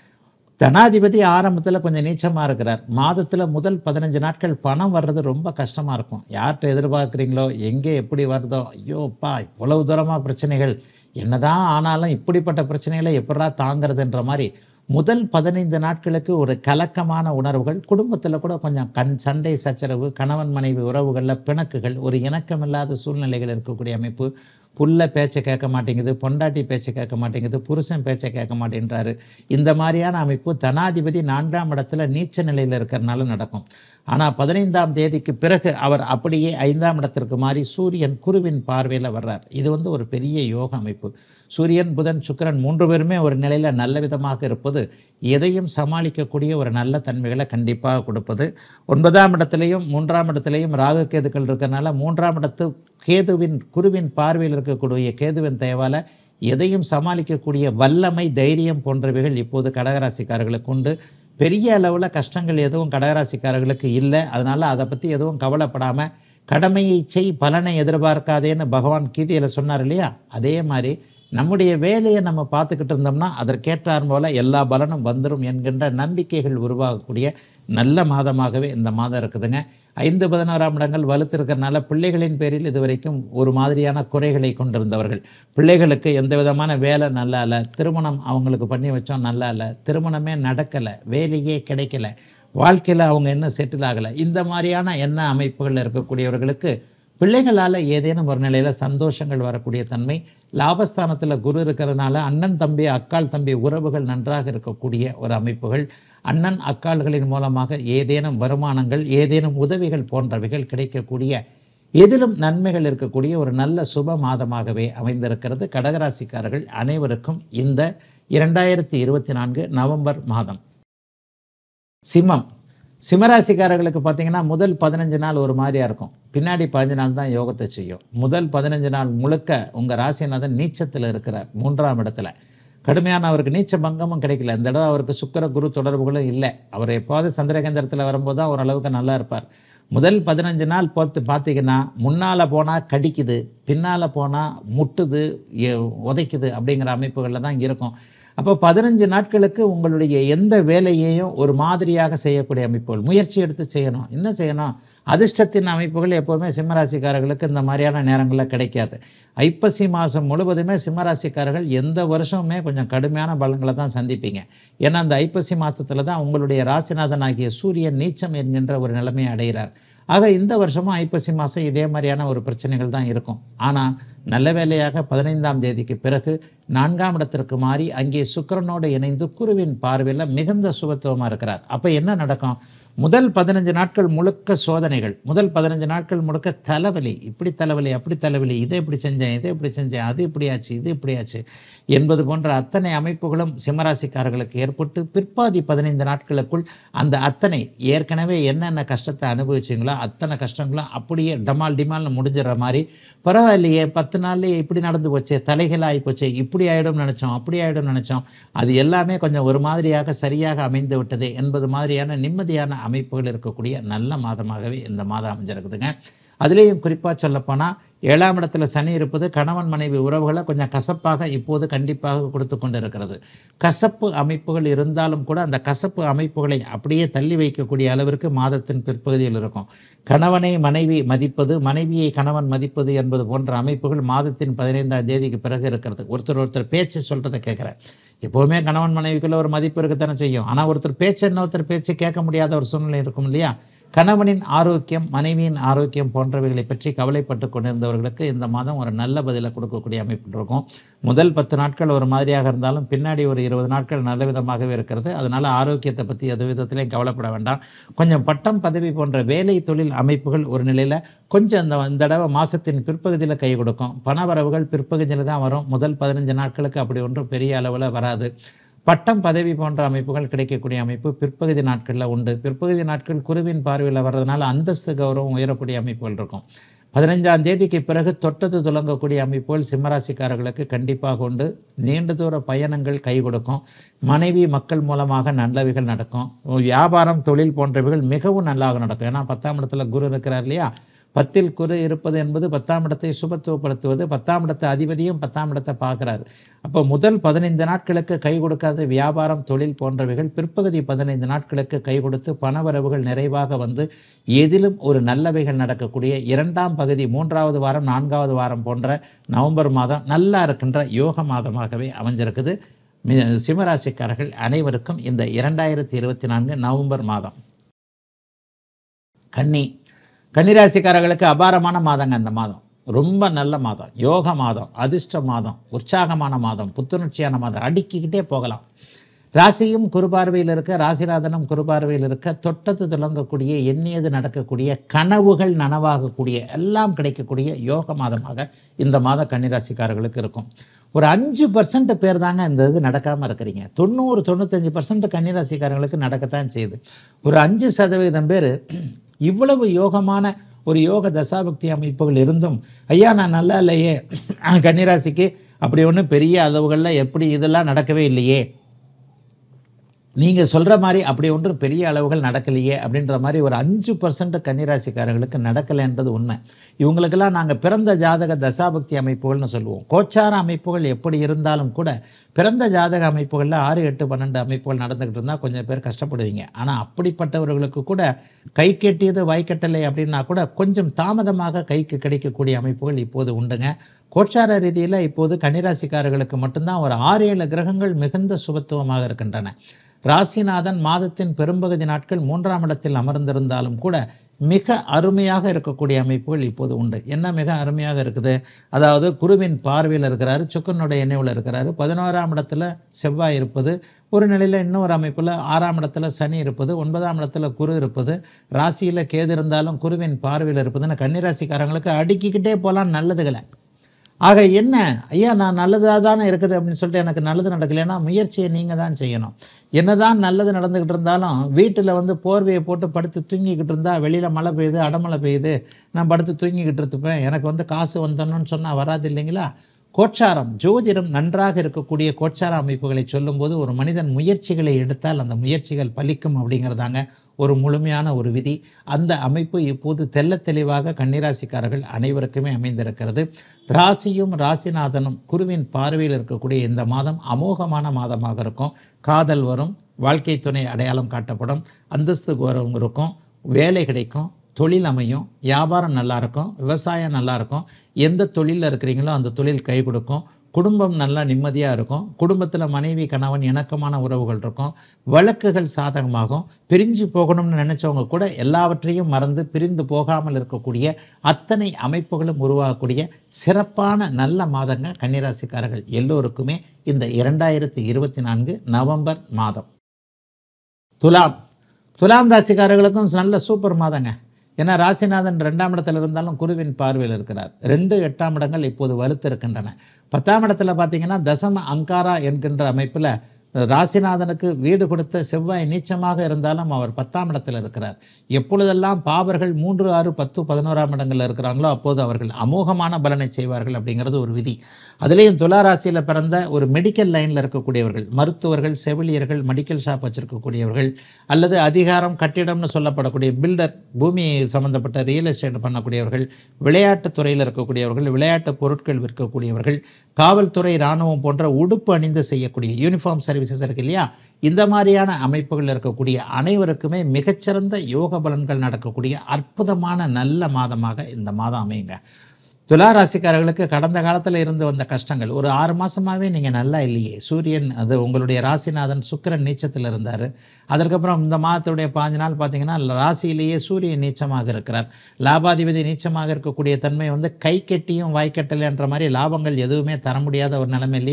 தனாதிபதி ஆரம்பத்தில் கொஞ்சம் நீச்சமாக இருக்கிறார் மாதத்தில் முதல் பதினஞ்சு நாட்கள் பணம் வர்றது ரொம்ப கஷ்டமாக இருக்கும் யார்கிட்ட எதிர்பார்க்குறீங்களோ எங்கே எப்படி வருதோ ஐயோப்பா இவ்வளவு தூரமாக பிரச்சனைகள் என்னதான் ஆனாலும் இப்படிப்பட்ட பிரச்சனைகளை எப்படா தாங்கிறதுன்ற மாதிரி முதல் பதினைந்து நாட்களுக்கு ஒரு கலக்கமான உணர்வுகள் குடும்பத்தில் கூட கொஞ்சம் கண் சண்டை சச்சரவு கணவன் மனைவி உறவுகளில் பிணக்குகள் ஒரு இணக்கமில்லாத சூழ்நிலைகள் இருக்கக்கூடிய அமைப்பு புள்ள பேச்சை கேட்க மாட்டேங்குது பொண்டாட்டி பேச்சை கேட்க மாட்டேங்குது புருஷன் பேச்சை கேட்க மாட்டேன்றாரு இந்த மாதிரியான அமைப்பு தனாதிபதி நான்காம் இடத்துல நீச்ச நிலையில் இருக்கிறனால நடக்கும் ஆனால் பதினைந்தாம் தேதிக்கு பிறகு அவர் அப்படியே ஐந்தாம் இடத்திற்கு மாறி சூரியன் குருவின் பார்வையில் வர்றார் இது வந்து ஒரு பெரிய யோக அமைப்பு சூரியன் புதன் சுக்கிரன் மூன்று பேருமே ஒரு நிலையில் நல்ல விதமாக இருப்பது எதையும் சமாளிக்கக்கூடிய ஒரு நல்ல தன்மைகளை கண்டிப்பாக கொடுப்பது ஒன்பதாம் இடத்துலையும் மூன்றாம் இடத்துலையும் ராகு கேதுக்கள் இருக்கிறனால மூன்றாம் இடத்து கேதுவின் குருவின் பார்வையில் இருக்கக்கூடிய கேதுவின் தயவால் எதையும் சமாளிக்கக்கூடிய வல்லமை தைரியம் போன்றவைகள் இப்போது கடகராசிக்காரர்களுக்கு உண்டு பெரிய அளவில் கஷ்டங்கள் எதுவும் கடகராசிக்காரர்களுக்கு இல்லை அதனால் அதை பற்றி எதுவும் கவலைப்படாமல் கடமையை செய் பலனை எதிர்பார்க்காதேன்னு பகவான் கீதையில் சொன்னார் இல்லையா அதே மாதிரி நம்முடைய வேலையை நம்ம பார்த்துக்கிட்டு இருந்தோம்னா அதற்கேற்றார் போல எல்லா பலனும் வந்துடும் என்கின்ற நம்பிக்கைகள் உருவாகக்கூடிய நல்ல மாதமாகவே இந்த மாதம் இருக்குதுங்க ஐந்து பதினோராம் இடங்கள் வலுத்திருக்கிறனால பிள்ளைகளின் பேரில் இதுவரைக்கும் ஒரு மாதிரியான குறைகளை கொண்டிருந்தவர்கள் பிள்ளைகளுக்கு எந்த விதமான வேலை நல்லா இல்லை திருமணம் அவங்களுக்கு பண்ணி வச்சோம் நல்லா இல்லை திருமணமே நடக்கலை வேலையே கிடைக்கல வாழ்க்கையில் அவங்க என்ன செட்டில் ஆகலை இந்த மாதிரியான எண்ண அமைப்புகள் இருக்கக்கூடியவர்களுக்கு பிள்ளைகளால் ஏதேனும் ஒரு நிலையில் சந்தோஷங்கள் வரக்கூடிய தன்மை லாபஸ்தானத்தில் குரு இருக்கிறதுனால அண்ணன் தம்பி அக்காள் தம்பி உறவுகள் நன்றாக இருக்கக்கூடிய ஒரு அமைப்புகள் அண்ணன் அக்காள்களின் மூலமாக ஏதேனும் வருமானங்கள் ஏதேனும் உதவிகள் போன்றவைகள் கிடைக்கக்கூடிய எதிலும் நன்மைகள் இருக்கக்கூடிய ஒரு நல்ல சுப மாதமாகவே அமைந்திருக்கிறது கடகராசிக்காரர்கள் அனைவருக்கும் இந்த இரண்டாயிரத்தி இருபத்தி நான்கு நவம்பர் மாதம் சிம்மம் சிம்மராசிக்காரர்களுக்கு பார்த்தீங்கன்னா முதல் பதினஞ்சு நாள் ஒரு மாதிரியா இருக்கும் பின்னாடி பதினஞ்சு நாள் தான் யோகத்தை செய்யும் முதல் பதினஞ்சு நாள் முழுக்க உங்கள் ராசிநாதன் நீச்சத்தில் இருக்கிறார் மூன்றாம் இடத்துல கடுமையான அவருக்கு நீச்ச பங்கமும் கிடைக்கல இந்த தடவை அவருக்கு சுக்கிர குரு தொடர்புகளும் இல்லை அவர் எப்போது சந்திரகேந்திரத்தில் வரும்போது தான் ஓரளவுக்கு நல்லா இருப்பார் முதல் பதினஞ்சு நாள் பார்த்து பார்த்தீங்கன்னா முன்னால் போனால் கடிக்குது பின்னால் போனால் முட்டுது எ- உதைக்குது அப்படிங்கிற அமைப்புகளில் தான் இருக்கும் அப்போ பதினஞ்சு நாட்களுக்கு உங்களுடைய எந்த வேலையையும் ஒரு மாதிரியாக செய்யக்கூடிய அமைப்புகள் முயற்சி எடுத்து செய்யணும் என்ன செய்யணும் அதிர்ஷ்டத்தின் அமைப்புகள் எப்போவுமே சிம்மராசிக்காரர்களுக்கு இந்த மாதிரியான நேரங்களில் கிடைக்காது ஐப்பசி மாதம் முழுவதுமே சிம்மராசிக்காரர்கள் எந்த வருஷமுமே கொஞ்சம் கடுமையான பலன்களை தான் சந்திப்பீங்க ஏன்னா அந்த ஐப்பசி மாதத்தில் தான் உங்களுடைய ராசிநாதன் ஆகிய சூரியன் நீச்சம் என்கின்ற ஒரு நிலைமையை அடைகிறார் ஆக இந்த வருஷமும் ஐப்பசி மாதம் இதே மாதிரியான ஒரு பிரச்சனைகள் தான் இருக்கும் ஆனால் நல்ல வேளையாக பதினைந்தாம் தேதிக்கு பிறகு நான்காம் இடத்திற்கு மாறி அங்கே சுக்கிரனோடு இணைந்து குருவின் பார்வையில் மிகுந்த சுபத்துவமாக இருக்கிறார் அப்போ என்ன நடக்கும் முதல் பதினஞ்சு நாட்கள் முழுக்க சோதனைகள் முதல் பதினஞ்சு நாட்கள் முழுக்க தலைவலி இப்படி தலைவலி அப்படி தலைவலி இதை இப்படி செஞ்சேன் இதை இப்படி செஞ்சேன் அது இப்படியாச்சு இது இப்படியாச்சு என்பது போன்ற அத்தனை அமைப்புகளும் சிம்மராசிக்காரர்களுக்கு ஏற்பட்டு பிற்பாதி பதினைந்து நாட்களுக்குள் அந்த அத்தனை ஏற்கனவே என்னென்ன கஷ்டத்தை அனுபவிச்சீங்களோ அத்தனை கஷ்டங்களும் அப்படியே டமால் டிமால்னு முடிஞ்சிடுற மாதிரி பரவாயில்லையே பத்து நாள்லயே இப்படி நடந்து போச்சே தலைகளாகி போச்சே இப்படி ஆயிடும் நினச்சோம் அப்படி ஆயிடும் நினச்சோம் அது எல்லாமே கொஞ்சம் ஒரு மாதிரியாக சரியாக அமைந்து விட்டது என்பது மாதிரியான நிம்மதியான அமைப்புகள் இருக்கக்கூடிய நல்ல மாதமாகவே இந்த மாதம் அமைஞ்சிருக்குதுங்க அதுலேயும் குறிப்பாக சொல்லப்போனால் ஏழாம் இடத்துல சனி இருப்பது கணவன் மனைவி உறவுகளை கொஞ்சம் கசப்பாக இப்போது கண்டிப்பாக கொடுத்து கொண்டு இருக்கிறது கசப்பு அமைப்புகள் இருந்தாலும் கூட அந்த கசப்பு அமைப்புகளை அப்படியே தள்ளி வைக்கக்கூடிய அளவிற்கு மாதத்தின் பிற்பகுதியில் இருக்கும் கணவனை மனைவி மதிப்பது மனைவியை கணவன் மதிப்பது என்பது போன்ற அமைப்புகள் மாதத்தின் பதினைந்தாம் தேதிக்கு பிறகு இருக்கிறது ஒருத்தர் ஒருத்தர் பேச்சு சொல்கிறத கேட்குறேன் எப்போவுமே கணவன் மனைவிக்குள்ள ஒரு மதிப்பு இருக்கத்தானே செய்யும் ஆனால் ஒருத்தர் பேச்சு இன்னொருத்தர் பேச்சு கேட்க முடியாத ஒரு சூழ்நிலை இருக்கும் இல்லையா கணவனின் ஆரோக்கியம் மனைவியின் ஆரோக்கியம் போன்றவைகளை பற்றி கவலைப்பட்டு கொண்டிருந்தவர்களுக்கு இந்த மாதம் ஒரு நல்ல பதிலை கொடுக்கக்கூடிய அமைப்பு இருக்கும் முதல் பத்து நாட்கள் ஒரு மாதிரியாக இருந்தாலும் பின்னாடி ஒரு இருபது நாட்கள் நல்ல விதமாகவே இருக்கிறது அதனால் ஆரோக்கியத்தை பற்றி எது விதத்திலையும் கவலைப்பட வேண்டாம் கொஞ்சம் பட்டம் பதவி போன்ற வேலை தொழில் அமைப்புகள் ஒரு நிலையில் கொஞ்சம் இந்த இந்த தடவை மாதத்தின் பிற்பகுதியில் கை கொடுக்கும் பணவரவுகள் பிற்பகுதியில் தான் வரும் முதல் பதினஞ்சு நாட்களுக்கு அப்படி ஒன்றும் பெரிய அளவில் வராது பட்டம் பதவி போன்ற அமைப்புகள் கிடைக்கக்கூடிய அமைப்பு பிற்பகுதி நாட்களில் உண்டு பிற்பகுதி நாட்கள் குருவின் பார்வையில் வர்றதுனால அந்தஸ்து கௌரவம் உயரக்கூடிய அமைப்புகள் இருக்கும் பதினைஞ்சாம் தேதிக்கு பிறகு தொட்டது துலங்கக்கூடிய அமைப்புகள் சிம்மராசிக்காரர்களுக்கு கண்டிப்பாக உண்டு நீண்ட தூர பயணங்கள் கை கொடுக்கும் மனைவி மக்கள் மூலமாக நல்லவைகள் நடக்கும் வியாபாரம் தொழில் போன்றவைகள் மிகவும் நல்லாக நடக்கும் ஏன்னா பத்தாம் இடத்துல குரு இருக்கிறார் இல்லையா பத்தில் குரு இருப்பது என்பது பத்தாம் இடத்தை சுபத்துவப்படுத்துவது பத்தாம் இடத்தை அதிபதியும் பத்தாம் இடத்தை பார்க்குறாரு அப்போ முதல் பதினைந்து நாட்களுக்கு கை கொடுக்காத வியாபாரம் தொழில் போன்றவைகள் பிற்பகுதி பதினைந்து நாட்களுக்கு கை கொடுத்து பணவரவுகள் நிறைவாக வந்து எதிலும் ஒரு நல்லவைகள் நடக்கக்கூடிய இரண்டாம் பகுதி மூன்றாவது வாரம் நான்காவது வாரம் போன்ற நவம்பர் மாதம் நல்லா இருக்கின்ற யோக மாதமாகவே அமைஞ்சிருக்குது மி- சிம்மராசிக்காரர்கள் அனைவருக்கும் இந்த இரண்டாயிரத்தி இருபத்தி நான்கு நவம்பர் மாதம் கன்னி கன்னிராசிக்காரர்களுக்கு அபாரமான மாதங்க அந்த மாதம் ரொம்ப நல்ல மாதம் யோக மாதம் அதிர்ஷ்ட மாதம் உற்சாகமான மாதம் புத்துணர்ச்சியான மாதம் அடுக்கிக்கிட்டே போகலாம் ராசியும் குறுபார்வையில் இருக்க ராசிநாதனும் குறுபார்வையில் இருக்க தொட்டத்து துலங்கக்கூடிய எண்ணியது நடக்கக்கூடிய கனவுகள் நனவாகக்கூடிய எல்லாம் கிடைக்கக்கூடிய யோக மாதமாக இந்த மாதம் கன்னிராசிக்காரர்களுக்கு இருக்கும் ஒரு அஞ்சு பர்சன்ட் பேர் தாங்க இந்த இது நடக்காமல் இருக்கிறீங்க தொண்ணூறு தொண்ணூத்தஞ்சு பர்சன்ட் கன்னிராசிக்காரங்களுக்கு நடக்கத்தான் செய்யுது ஒரு அஞ்சு சதவீதம் பேர் இவ்வளவு யோகமான ஒரு யோக தசாபக்தி அமைப்புகள் இருந்தும் ஐயா நான் நல்லா இல்லையே கன்னிராசிக்கு அப்படி ஒன்றும் பெரிய அளவுகளில் எப்படி இதெல்லாம் நடக்கவே இல்லையே நீங்கள் சொல்கிற மாதிரி அப்படி ஒன்றும் பெரிய அளவுகள் நடக்கலையே அப்படின்ற மாதிரி ஒரு அஞ்சு பர்சன்ட் கன்னிராசிக்காரர்களுக்கு நடக்கலைன்றது உண்மை இவங்களுக்கெல்லாம் நாங்கள் பிறந்த ஜாதக தசாபக்தி அமைப்புகள்னு சொல்லுவோம் கோச்சார அமைப்புகள் எப்படி இருந்தாலும் கூட பிறந்த ஜாதக அமைப்புகளில் ஆறு எட்டு பன்னெண்டு அமைப்புகள் நடந்துக்கிட்டு இருந்தால் கொஞ்சம் பேர் கஷ்டப்படுவீங்க ஆனால் அப்படிப்பட்டவர்களுக்கு கூட கை கெட்டியது வாய்க்கட்டலை அப்படின்னா கூட கொஞ்சம் தாமதமாக கைக்கு கிடைக்கக்கூடிய அமைப்புகள் இப்போது உண்டுங்க கோச்சார ரீதியில் இப்போது கன்னிராசிக்காரர்களுக்கு மட்டும்தான் ஒரு ஆறு ஏழு கிரகங்கள் மிகுந்த சுபத்துவமாக இருக்கின்றன ராசிநாதன் மாதத்தின் பெரும்பகுதி நாட்கள் மூன்றாம் இடத்தில் அமர்ந்திருந்தாலும் கூட மிக அருமையாக இருக்கக்கூடிய அமைப்புகள் இப்போது உண்டு என்ன மிக அருமையாக இருக்குது அதாவது குருவின் பார்வையில் இருக்கிறாரு சுக்கரனுடைய நினைவில் இருக்கிறாரு பதினோராம் இடத்துல செவ்வாய் இருப்பது ஒரு நிலையில் இன்னொரு அமைப்பில் ஆறாம் இடத்துல சனி இருப்பது ஒன்பதாம் இடத்துல குரு இருப்பது ராசியில் கேது இருந்தாலும் குருவின் பார்வையில் இருப்பதுன்னு கன்னிராசிக்காரங்களுக்கு அடுக்கிக்கிட்டே போகலாம் நல்லதுகளை ஆக என்ன ஐயா நான் நல்லதாக தானே இருக்குது அப்படின்னு சொல்லிட்டு எனக்கு நல்லது நடக்கலைன்னா முயற்சியை நீங்கள் தான் செய்யணும் என்னதான் நல்லது நடந்துக்கிட்டு இருந்தாலும் வீட்டில் வந்து போர்வையை போட்டு படுத்து தூங்கிக்கிட்டு இருந்தால் வெளியில் மழை பெய்யுது அடமழை பெய்யுது நான் படுத்து தூங்கிக்கிட்டு இருப்பேன் எனக்கு வந்து காசு வந்தணும்னு சொன்னால் வராது இல்லைங்களா கோச்சாரம் ஜோதிடம் நன்றாக இருக்கக்கூடிய கோச்சார அமைப்புகளை சொல்லும்போது ஒரு மனிதன் முயற்சிகளை எடுத்தால் அந்த முயற்சிகள் பலிக்கும் அப்படிங்கிறதாங்க ஒரு முழுமையான ஒரு விதி அந்த அமைப்பு இப்போது தெள்ளத் தெளிவாக கன்னிராசிக்காரர்கள் அனைவருக்குமே அமைந்திருக்கிறது ராசியும் ராசிநாதனும் குருவின் பார்வையில் இருக்கக்கூடிய இந்த மாதம் அமோகமான மாதமாக இருக்கும் காதல் வரும் வாழ்க்கை துணை அடையாளம் காட்டப்படும் அந்தஸ்து கௌரவம் இருக்கும் வேலை கிடைக்கும் தொழில் அமையும் வியாபாரம் நல்லா இருக்கும் விவசாயம் நல்லா இருக்கும் எந்த தொழிலில் இருக்கிறீங்களோ அந்த தொழில் கை கொடுக்கும் குடும்பம் நல்லா நிம்மதியாக இருக்கும் குடும்பத்தில் மனைவி கணவன் இணக்கமான உறவுகள் இருக்கும் வழக்குகள் சாதகமாகும் பிரிஞ்சு போகணும்னு நினச்சவங்க கூட எல்லாவற்றையும் மறந்து பிரிந்து போகாமல் இருக்கக்கூடிய அத்தனை அமைப்புகளும் உருவாகக்கூடிய சிறப்பான நல்ல மாதங்க கன்னிராசிக்காரர்கள் எல்லோருக்குமே இந்த இரண்டாயிரத்தி இருபத்தி நான்கு நவம்பர் மாதம் துலாம் துலாம் ராசிக்காரர்களுக்கும் நல்ல சூப்பர் மாதங்க ஏன்னா ராசிநாதன் ரெண்டாம் இடத்துல இருந்தாலும் குருவின் பார்வையில் இருக்கிறார் ரெண்டு எட்டாம் இடங்கள் இப்போது வலுத்து இருக்கின்றன பத்தாம் இடத்துல பார்த்தீங்கன்னா தசம அங்காரா என்கின்ற அமைப்பில் ராசிநாதனுக்கு வீடு கொடுத்த செவ்வாய் நீச்சமாக இருந்தாலும் அவர் பத்தாம் இடத்தில் இருக்கிறார் எப்பொழுதெல்லாம் பாவர்கள் மூன்று ஆறு பத்து பதினோராம் இடங்களில் இருக்கிறாங்களோ அப்போது அவர்கள் அமோகமான பலனை செய்வார்கள் அப்படிங்கிறது ஒரு விதி அதுலேயும் துலா ராசியில் பிறந்த ஒரு மெடிக்கல் லைனில் இருக்கக்கூடியவர்கள் மருத்துவர்கள் செவிலியர்கள் மெடிக்கல் ஷாப் வச்சிருக்கக்கூடியவர்கள் அல்லது அதிகாரம் கட்டிடம்னு சொல்லப்படக்கூடிய பில்டர் பூமி சம்பந்தப்பட்ட ரியல் எஸ்டேட் பண்ணக்கூடியவர்கள் விளையாட்டுத் துறையில் இருக்கக்கூடியவர்கள் விளையாட்டு பொருட்கள் விற்கக்கூடியவர்கள் காவல்துறை இராணுவம் போன்ற உடுப்பு அணிந்து செய்யக்கூடிய யூனிஃபார்ம் சர்வீசஸ் இருக்கு இல்லையா இந்த மாதிரியான அமைப்புகள் இருக்கக்கூடிய அனைவருக்குமே மிகச்சிறந்த யோக பலன்கள் நடக்கக்கூடிய அற்புதமான நல்ல மாதமாக இந்த மாதம் அமையுங்க துலா ராசிக்காரர்களுக்கு கடந்த காலத்தில் இருந்து வந்த கஷ்டங்கள் ஒரு ஆறு மாதமாகவே நீங்கள் நல்லா இல்லையே சூரியன் அது உங்களுடைய ராசிநாதன் சுக்கிரன் நீச்சத்தில் இருந்தார் அதற்கப்புறம் இந்த மாதத்துடைய பாஞ்சு நாள் பார்த்தீங்கன்னா ராசியிலேயே சூரியன் நீச்சமாக இருக்கிறார் லாபாதிபதி நீச்சமாக இருக்கக்கூடிய தன்மை வந்து கை கெட்டியும் வாய்க்கட்டலைன்ற மாதிரி லாபங்கள் எதுவுமே தர முடியாத ஒரு நிலைமை இல்லையா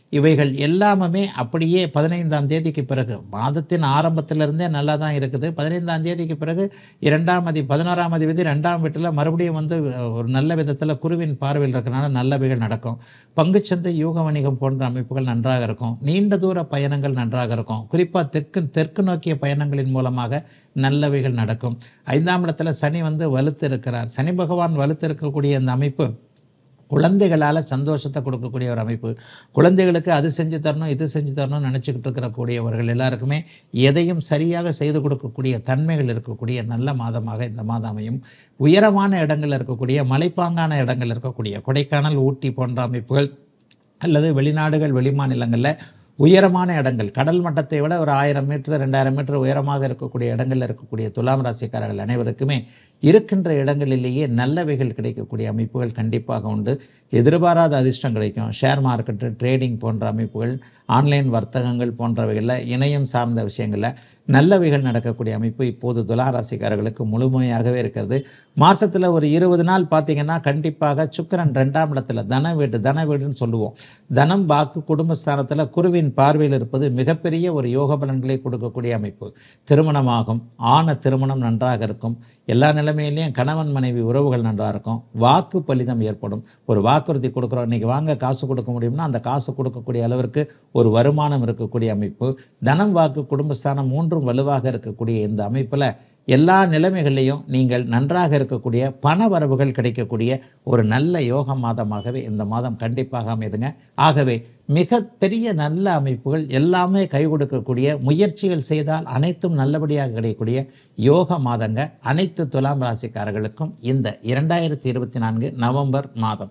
இவைகள் எல்லாமே அப்படியே பதினைந்தாம் தேதிக்கு பிறகு மாதத்தின் ஆரம்பத்திலிருந்தே நல்லா தான் இருக்குது பதினைந்தாம் தேதிக்கு பிறகு இரண்டாம் அதி பதினோராம் அதிபதி ரெண்டாம் வீட்டில் மறுபடியும் வந்து ஒரு நல்ல விதத்தில் குருவின் பார்வையில் இருக்கனால நல்லவைகள் நடக்கும் பங்குச்சந்தை யூக வணிகம் போன்ற அமைப்புகள் நன்றாக இருக்கும் நீண்ட தூர பயணங்கள் நன்றாக இருக்கும் குறிப்பாக தெற்கு தெற்கு நோக்கிய பயணங்களின் மூலமாக நல்லவைகள் நடக்கும் ஐந்தாம் இடத்துல சனி வந்து வலுத்து இருக்கிறார் சனி பகவான் வலுத்து இருக்கக்கூடிய இந்த அமைப்பு குழந்தைகளால் சந்தோஷத்தை கொடுக்கக்கூடிய ஒரு அமைப்பு குழந்தைகளுக்கு அது செஞ்சு தரணும் இது செஞ்சு தரணும்னு நினச்சிக்கிட்டு இருக்கிறக்கூடியவர்கள் எல்லாருக்குமே எதையும் சரியாக செய்து கொடுக்கக்கூடிய தன்மைகள் இருக்கக்கூடிய நல்ல மாதமாக இந்த மாதம் அமையும் உயரமான இடங்கள் இருக்கக்கூடிய மலைப்பாங்கான இடங்கள் இருக்கக்கூடிய கொடைக்கானல் ஊட்டி போன்ற அமைப்புகள் அல்லது வெளிநாடுகள் வெளிமாநிலங்களில் உயரமான இடங்கள் கடல் மட்டத்தை விட ஒரு ஆயிரம் மீட்டர் ரெண்டாயிரம் மீட்டர் உயரமாக இருக்கக்கூடிய இடங்களில் இருக்கக்கூடிய துலாம் ராசிக்காரர்கள் அனைவருக்குமே இருக்கின்ற இடங்களிலேயே நல்லவைகள் கிடைக்கக்கூடிய அமைப்புகள் கண்டிப்பாக உண்டு எதிர்பாராத அதிர்ஷ்டம் கிடைக்கும் ஷேர் மார்க்கெட்டு ட்ரேடிங் போன்ற அமைப்புகள் ஆன்லைன் வர்த்தகங்கள் போன்றவைகளில் இணையம் சார்ந்த விஷயங்களில் நல்லவைகள் நடக்கக்கூடிய அமைப்பு இப்போது துளாராசிக்காரர்களுக்கு முழுமையாகவே இருக்கிறது மாசத்துல ஒரு இருபது நாள் பார்த்தீங்கன்னா கண்டிப்பாக சுக்கிரன் ரெண்டாம் இடத்துல தன வீடு தன வீடுன்னு சொல்லுவோம் தனம் வாக்கு குடும்பஸ்தானத்தில் குருவின் பார்வையில் இருப்பது மிகப்பெரிய ஒரு யோக பலன்களை கொடுக்கக்கூடிய அமைப்பு திருமணமாகும் ஆன திருமணம் நன்றாக இருக்கும் எல்லா நிலைமையிலையும் கணவன் மனைவி உறவுகள் நன்றாக இருக்கும் வாக்கு பலிதம் ஏற்படும் ஒரு வாக்குறுதி கொடுக்குறோம் இன்னைக்கு வாங்க காசு கொடுக்க முடியும்னா அந்த காசு கொடுக்கக்கூடிய அளவிற்கு ஒரு வருமானம் இருக்கக்கூடிய அமைப்பு தனம் வாக்கு குடும்பஸ்தானம் மூன்றும் வலுவாக இருக்கக்கூடிய இந்த அமைப்பில் எல்லா நிலைமைகள்லையும் நீங்கள் நன்றாக இருக்கக்கூடிய பண வரவுகள் கிடைக்கக்கூடிய ஒரு நல்ல யோக மாதமாகவே இந்த மாதம் கண்டிப்பாக அமைதுங்க ஆகவே மிக பெரிய நல்ல அமைப்புகள் எல்லாமே கை கொடுக்கக்கூடிய முயற்சிகள் செய்தால் அனைத்தும் நல்லபடியாக கிடைக்கக்கூடிய யோக மாதங்க அனைத்து துலாம் ராசிக்காரர்களுக்கும் இந்த இரண்டாயிரத்தி இருபத்தி நான்கு நவம்பர் மாதம்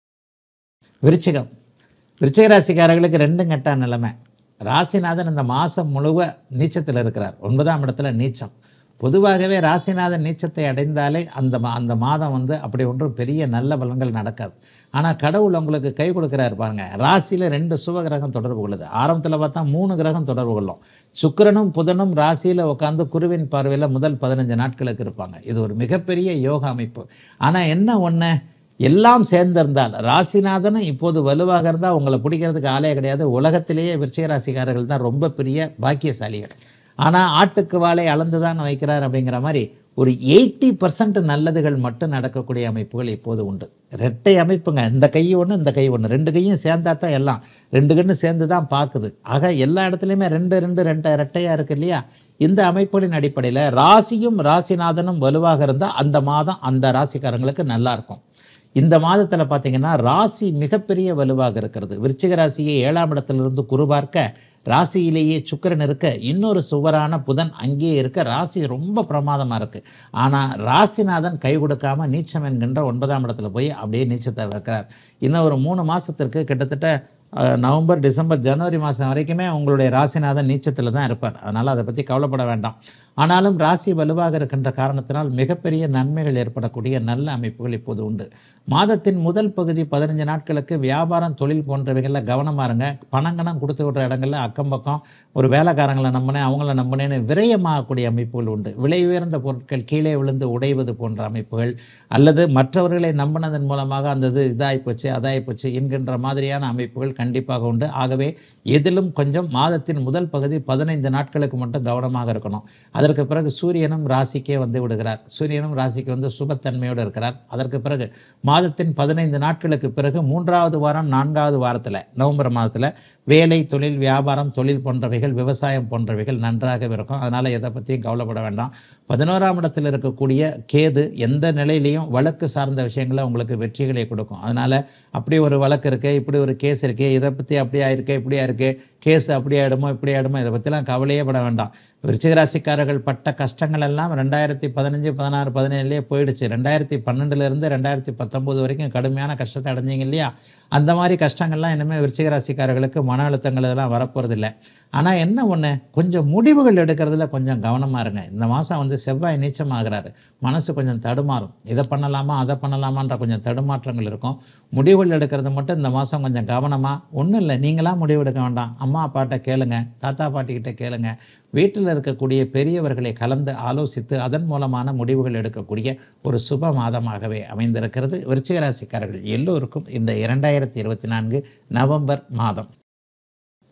விருச்சிகம் விருச்சிக ராசிக்காரர்களுக்கு ரெண்டும் கெட்ட நிலைமை ராசிநாதன் இந்த மாதம் முழுவ நீச்சத்தில் இருக்கிறார் ஒன்பதாம் இடத்துல நீச்சம் பொதுவாகவே ராசிநாதன் நீச்சத்தை அடைந்தாலே அந்த மா அந்த மாதம் வந்து அப்படி ஒன்றும் பெரிய நல்ல பலன்கள் நடக்காது ஆனால் கடவுள் உங்களுக்கு கை கொடுக்குறாரு பாருங்க ராசியில் ரெண்டு சுப கிரகம் தொடர்பு கொள்ளுது ஆரம்பத்தில் பார்த்தா மூணு கிரகம் தொடர்பு கொள்ளும் சுக்கிரனும் புதனும் ராசியில் உட்காந்து குருவின் பார்வையில் முதல் பதினஞ்சு நாட்களுக்கு இருப்பாங்க இது ஒரு மிகப்பெரிய யோக அமைப்பு ஆனால் என்ன ஒன்று எல்லாம் சேர்ந்திருந்தால் ராசிநாதனும் இப்போது வலுவாக இருந்தால் உங்களை பிடிக்கிறதுக்கு ஆளே கிடையாது உலகத்திலேயே விருச்சிக ராசிக்காரர்கள் தான் ரொம்ப பெரிய பாக்கியசாலிகள் ஆனால் ஆட்டுக்கு வாழை அளந்து தான் வைக்கிறார் அப்படிங்கிற மாதிரி ஒரு எயிட்டி பர்சன்ட் நல்லதுகள் மட்டும் நடக்கக்கூடிய அமைப்புகள் இப்போது உண்டு ரெட்டை அமைப்புங்க இந்த கை ஒன்று இந்த கை ஒன்று ரெண்டு கையும் சேர்ந்தா தான் எல்லாம் ரெண்டு கண்ணு சேர்ந்து தான் பார்க்குது ஆக எல்லா இடத்துலையுமே ரெண்டு ரெண்டு ரெண்டு ரெட்டையாக இருக்கு இல்லையா இந்த அமைப்புகளின் அடிப்படையில் ராசியும் ராசிநாதனும் வலுவாக இருந்தால் அந்த மாதம் அந்த ராசிக்காரங்களுக்கு நல்லா இருக்கும் இந்த மாதத்தில் பார்த்தீங்கன்னா ராசி மிகப்பெரிய வலுவாக இருக்கிறது விருச்சிக ராசியை ஏழாம் இடத்திலிருந்து குரு பார்க்க ராசியிலேயே சுக்கிரன் இருக்க இன்னொரு சுவரான புதன் அங்கேயே இருக்க ராசி ரொம்ப பிரமாதமாக இருக்குது ஆனால் ராசிநாதன் கை கொடுக்காம நீச்சம் என்கின்ற ஒன்பதாம் இடத்துல போய் அப்படியே நீச்சத்தை வைக்கிறார் இன்னும் ஒரு மூணு மாதத்திற்கு கிட்டத்தட்ட அஹ், நவம்பர் டிசம்பர் ஜனவரி மாதம் வரைக்குமே உங்களுடைய ராசிநாதன் நீச்சத்தில் தான் இருப்பார் அதனால் அதை பற்றி கவலைப்பட வேண்டாம் ஆனாலும் ராசி வலுவாக இருக்கின்ற காரணத்தினால் மிகப்பெரிய நன்மைகள் ஏற்படக்கூடிய நல்ல அமைப்புகள் இப்போது உண்டு மாதத்தின் முதல் பகுதி பதினஞ்சு நாட்களுக்கு வியாபாரம் தொழில் போன்றவைகளில் கவனமாக இருங்க பணங்கணம் கொடுத்து விடுற இடங்கள்ல அக்கம் பக்கம் ஒரு வேலைக்காரங்களை நம்பினேன் அவங்கள நம்பினேன்னு விரயமாகக்கூடிய அமைப்புகள் உண்டு விலை உயர்ந்த பொருட்கள் கீழே விழுந்து உடைவது போன்ற அமைப்புகள் அல்லது மற்றவர்களை நம்பினதன் மூலமாக அந்த இது இதாகி போச்சு அதாகி போச்சு என்கின்ற மாதிரியான அமைப்புகள் கண்டிப்பாக உண்டு ஆகவே எதிலும் கொஞ்சம் மாதத்தின் முதல் பகுதி பதினைந்து நாட்களுக்கு மட்டும் கவனமாக இருக்கணும் அதற்கு பிறகு சூரியனும் ராசிக்கே வந்து விடுகிறார் சூரியனும் ராசிக்கு வந்து சுபத்தன்மையோடு இருக்கிறார் அதற்கு பிறகு மாதத்தின் பதினைந்து நாட்களுக்கு பிறகு மூன்றாவது வாரம் நான்காவது வாரத்தில் நவம்பர் மாதத்தில் வேலை தொழில் வியாபாரம் தொழில் போன்றவைகள் விவசாயம் போன்றவைகள் நன்றாக இருக்கும் அதனால் எதை பற்றியும் கவலைப்பட வேண்டாம் பதினோராம் இடத்தில் இருக்கக்கூடிய கேது எந்த நிலையிலையும் வழக்கு சார்ந்த விஷயங்களை உங்களுக்கு வெற்றிகளை கொடுக்கும் அதனால் அப்படி ஒரு வழக்கு இருக்குது இப்படி ஒரு கேஸ் இருக்குது இதை பற்றி அப்படியா இருக்கு இப்படியா இருக்குது கேஸ் அப்படி ஆயிடுமோ இப்படி ஆயிடுமோ இதை பற்றிலாம் கவலையே பட வேண்டாம் விருச்சிகராசிக்காரர்கள் பட்ட கஷ்டங்கள் எல்லாம் ரெண்டாயிரத்தி பதினஞ்சு பதினாறு பதினேழுலேயே போயிடுச்சு ரெண்டாயிரத்தி பன்னெண்டுலேருந்து ரெண்டாயிரத்தி பத்தொம்போது வரைக்கும் கடுமையான கஷ்டத்தை அடைஞ்சிங்க இல்லையா அந்த மாதிரி கஷ்டங்கள்லாம் இனிமேல் விருச்சிகராசிக்காரர்களுக்கு மன அழுத்தங்கள் இதெல்லாம் வரப்போகிறதில்ல ஆனால் என்ன ஒன்று கொஞ்சம் முடிவுகள் எடுக்கிறதுல கொஞ்சம் கவனமாக இருங்க இந்த மாதம் வந்து செவ்வாய் நீச்சமாகிறாரு மனசு கொஞ்சம் தடுமாறும் இதை பண்ணலாமா அதை பண்ணலாமான்ற கொஞ்சம் தடுமாற்றங்கள் இருக்கும் முடிவுகள் எடுக்கிறது மட்டும் இந்த மாதம் கொஞ்சம் கவனமாக ஒன்றும் இல்லை நீங்களாம் முடிவு எடுக்க வேண்டாம் அம்மா அப்பாட்ட கேளுங்க தாத்தா பாட்டிக்கிட்ட கேளுங்க வீட்டில் இருக்கக்கூடிய பெரியவர்களை கலந்து ஆலோசித்து அதன் மூலமான முடிவுகள் எடுக்கக்கூடிய ஒரு சுப மாதமாகவே அமைந்திருக்கிறது விருச்சிக ராசிக்காரர்கள் எல்லோருக்கும் இந்த இரண்டாயிரத்தி இருபத்தி நான்கு நவம்பர் மாதம்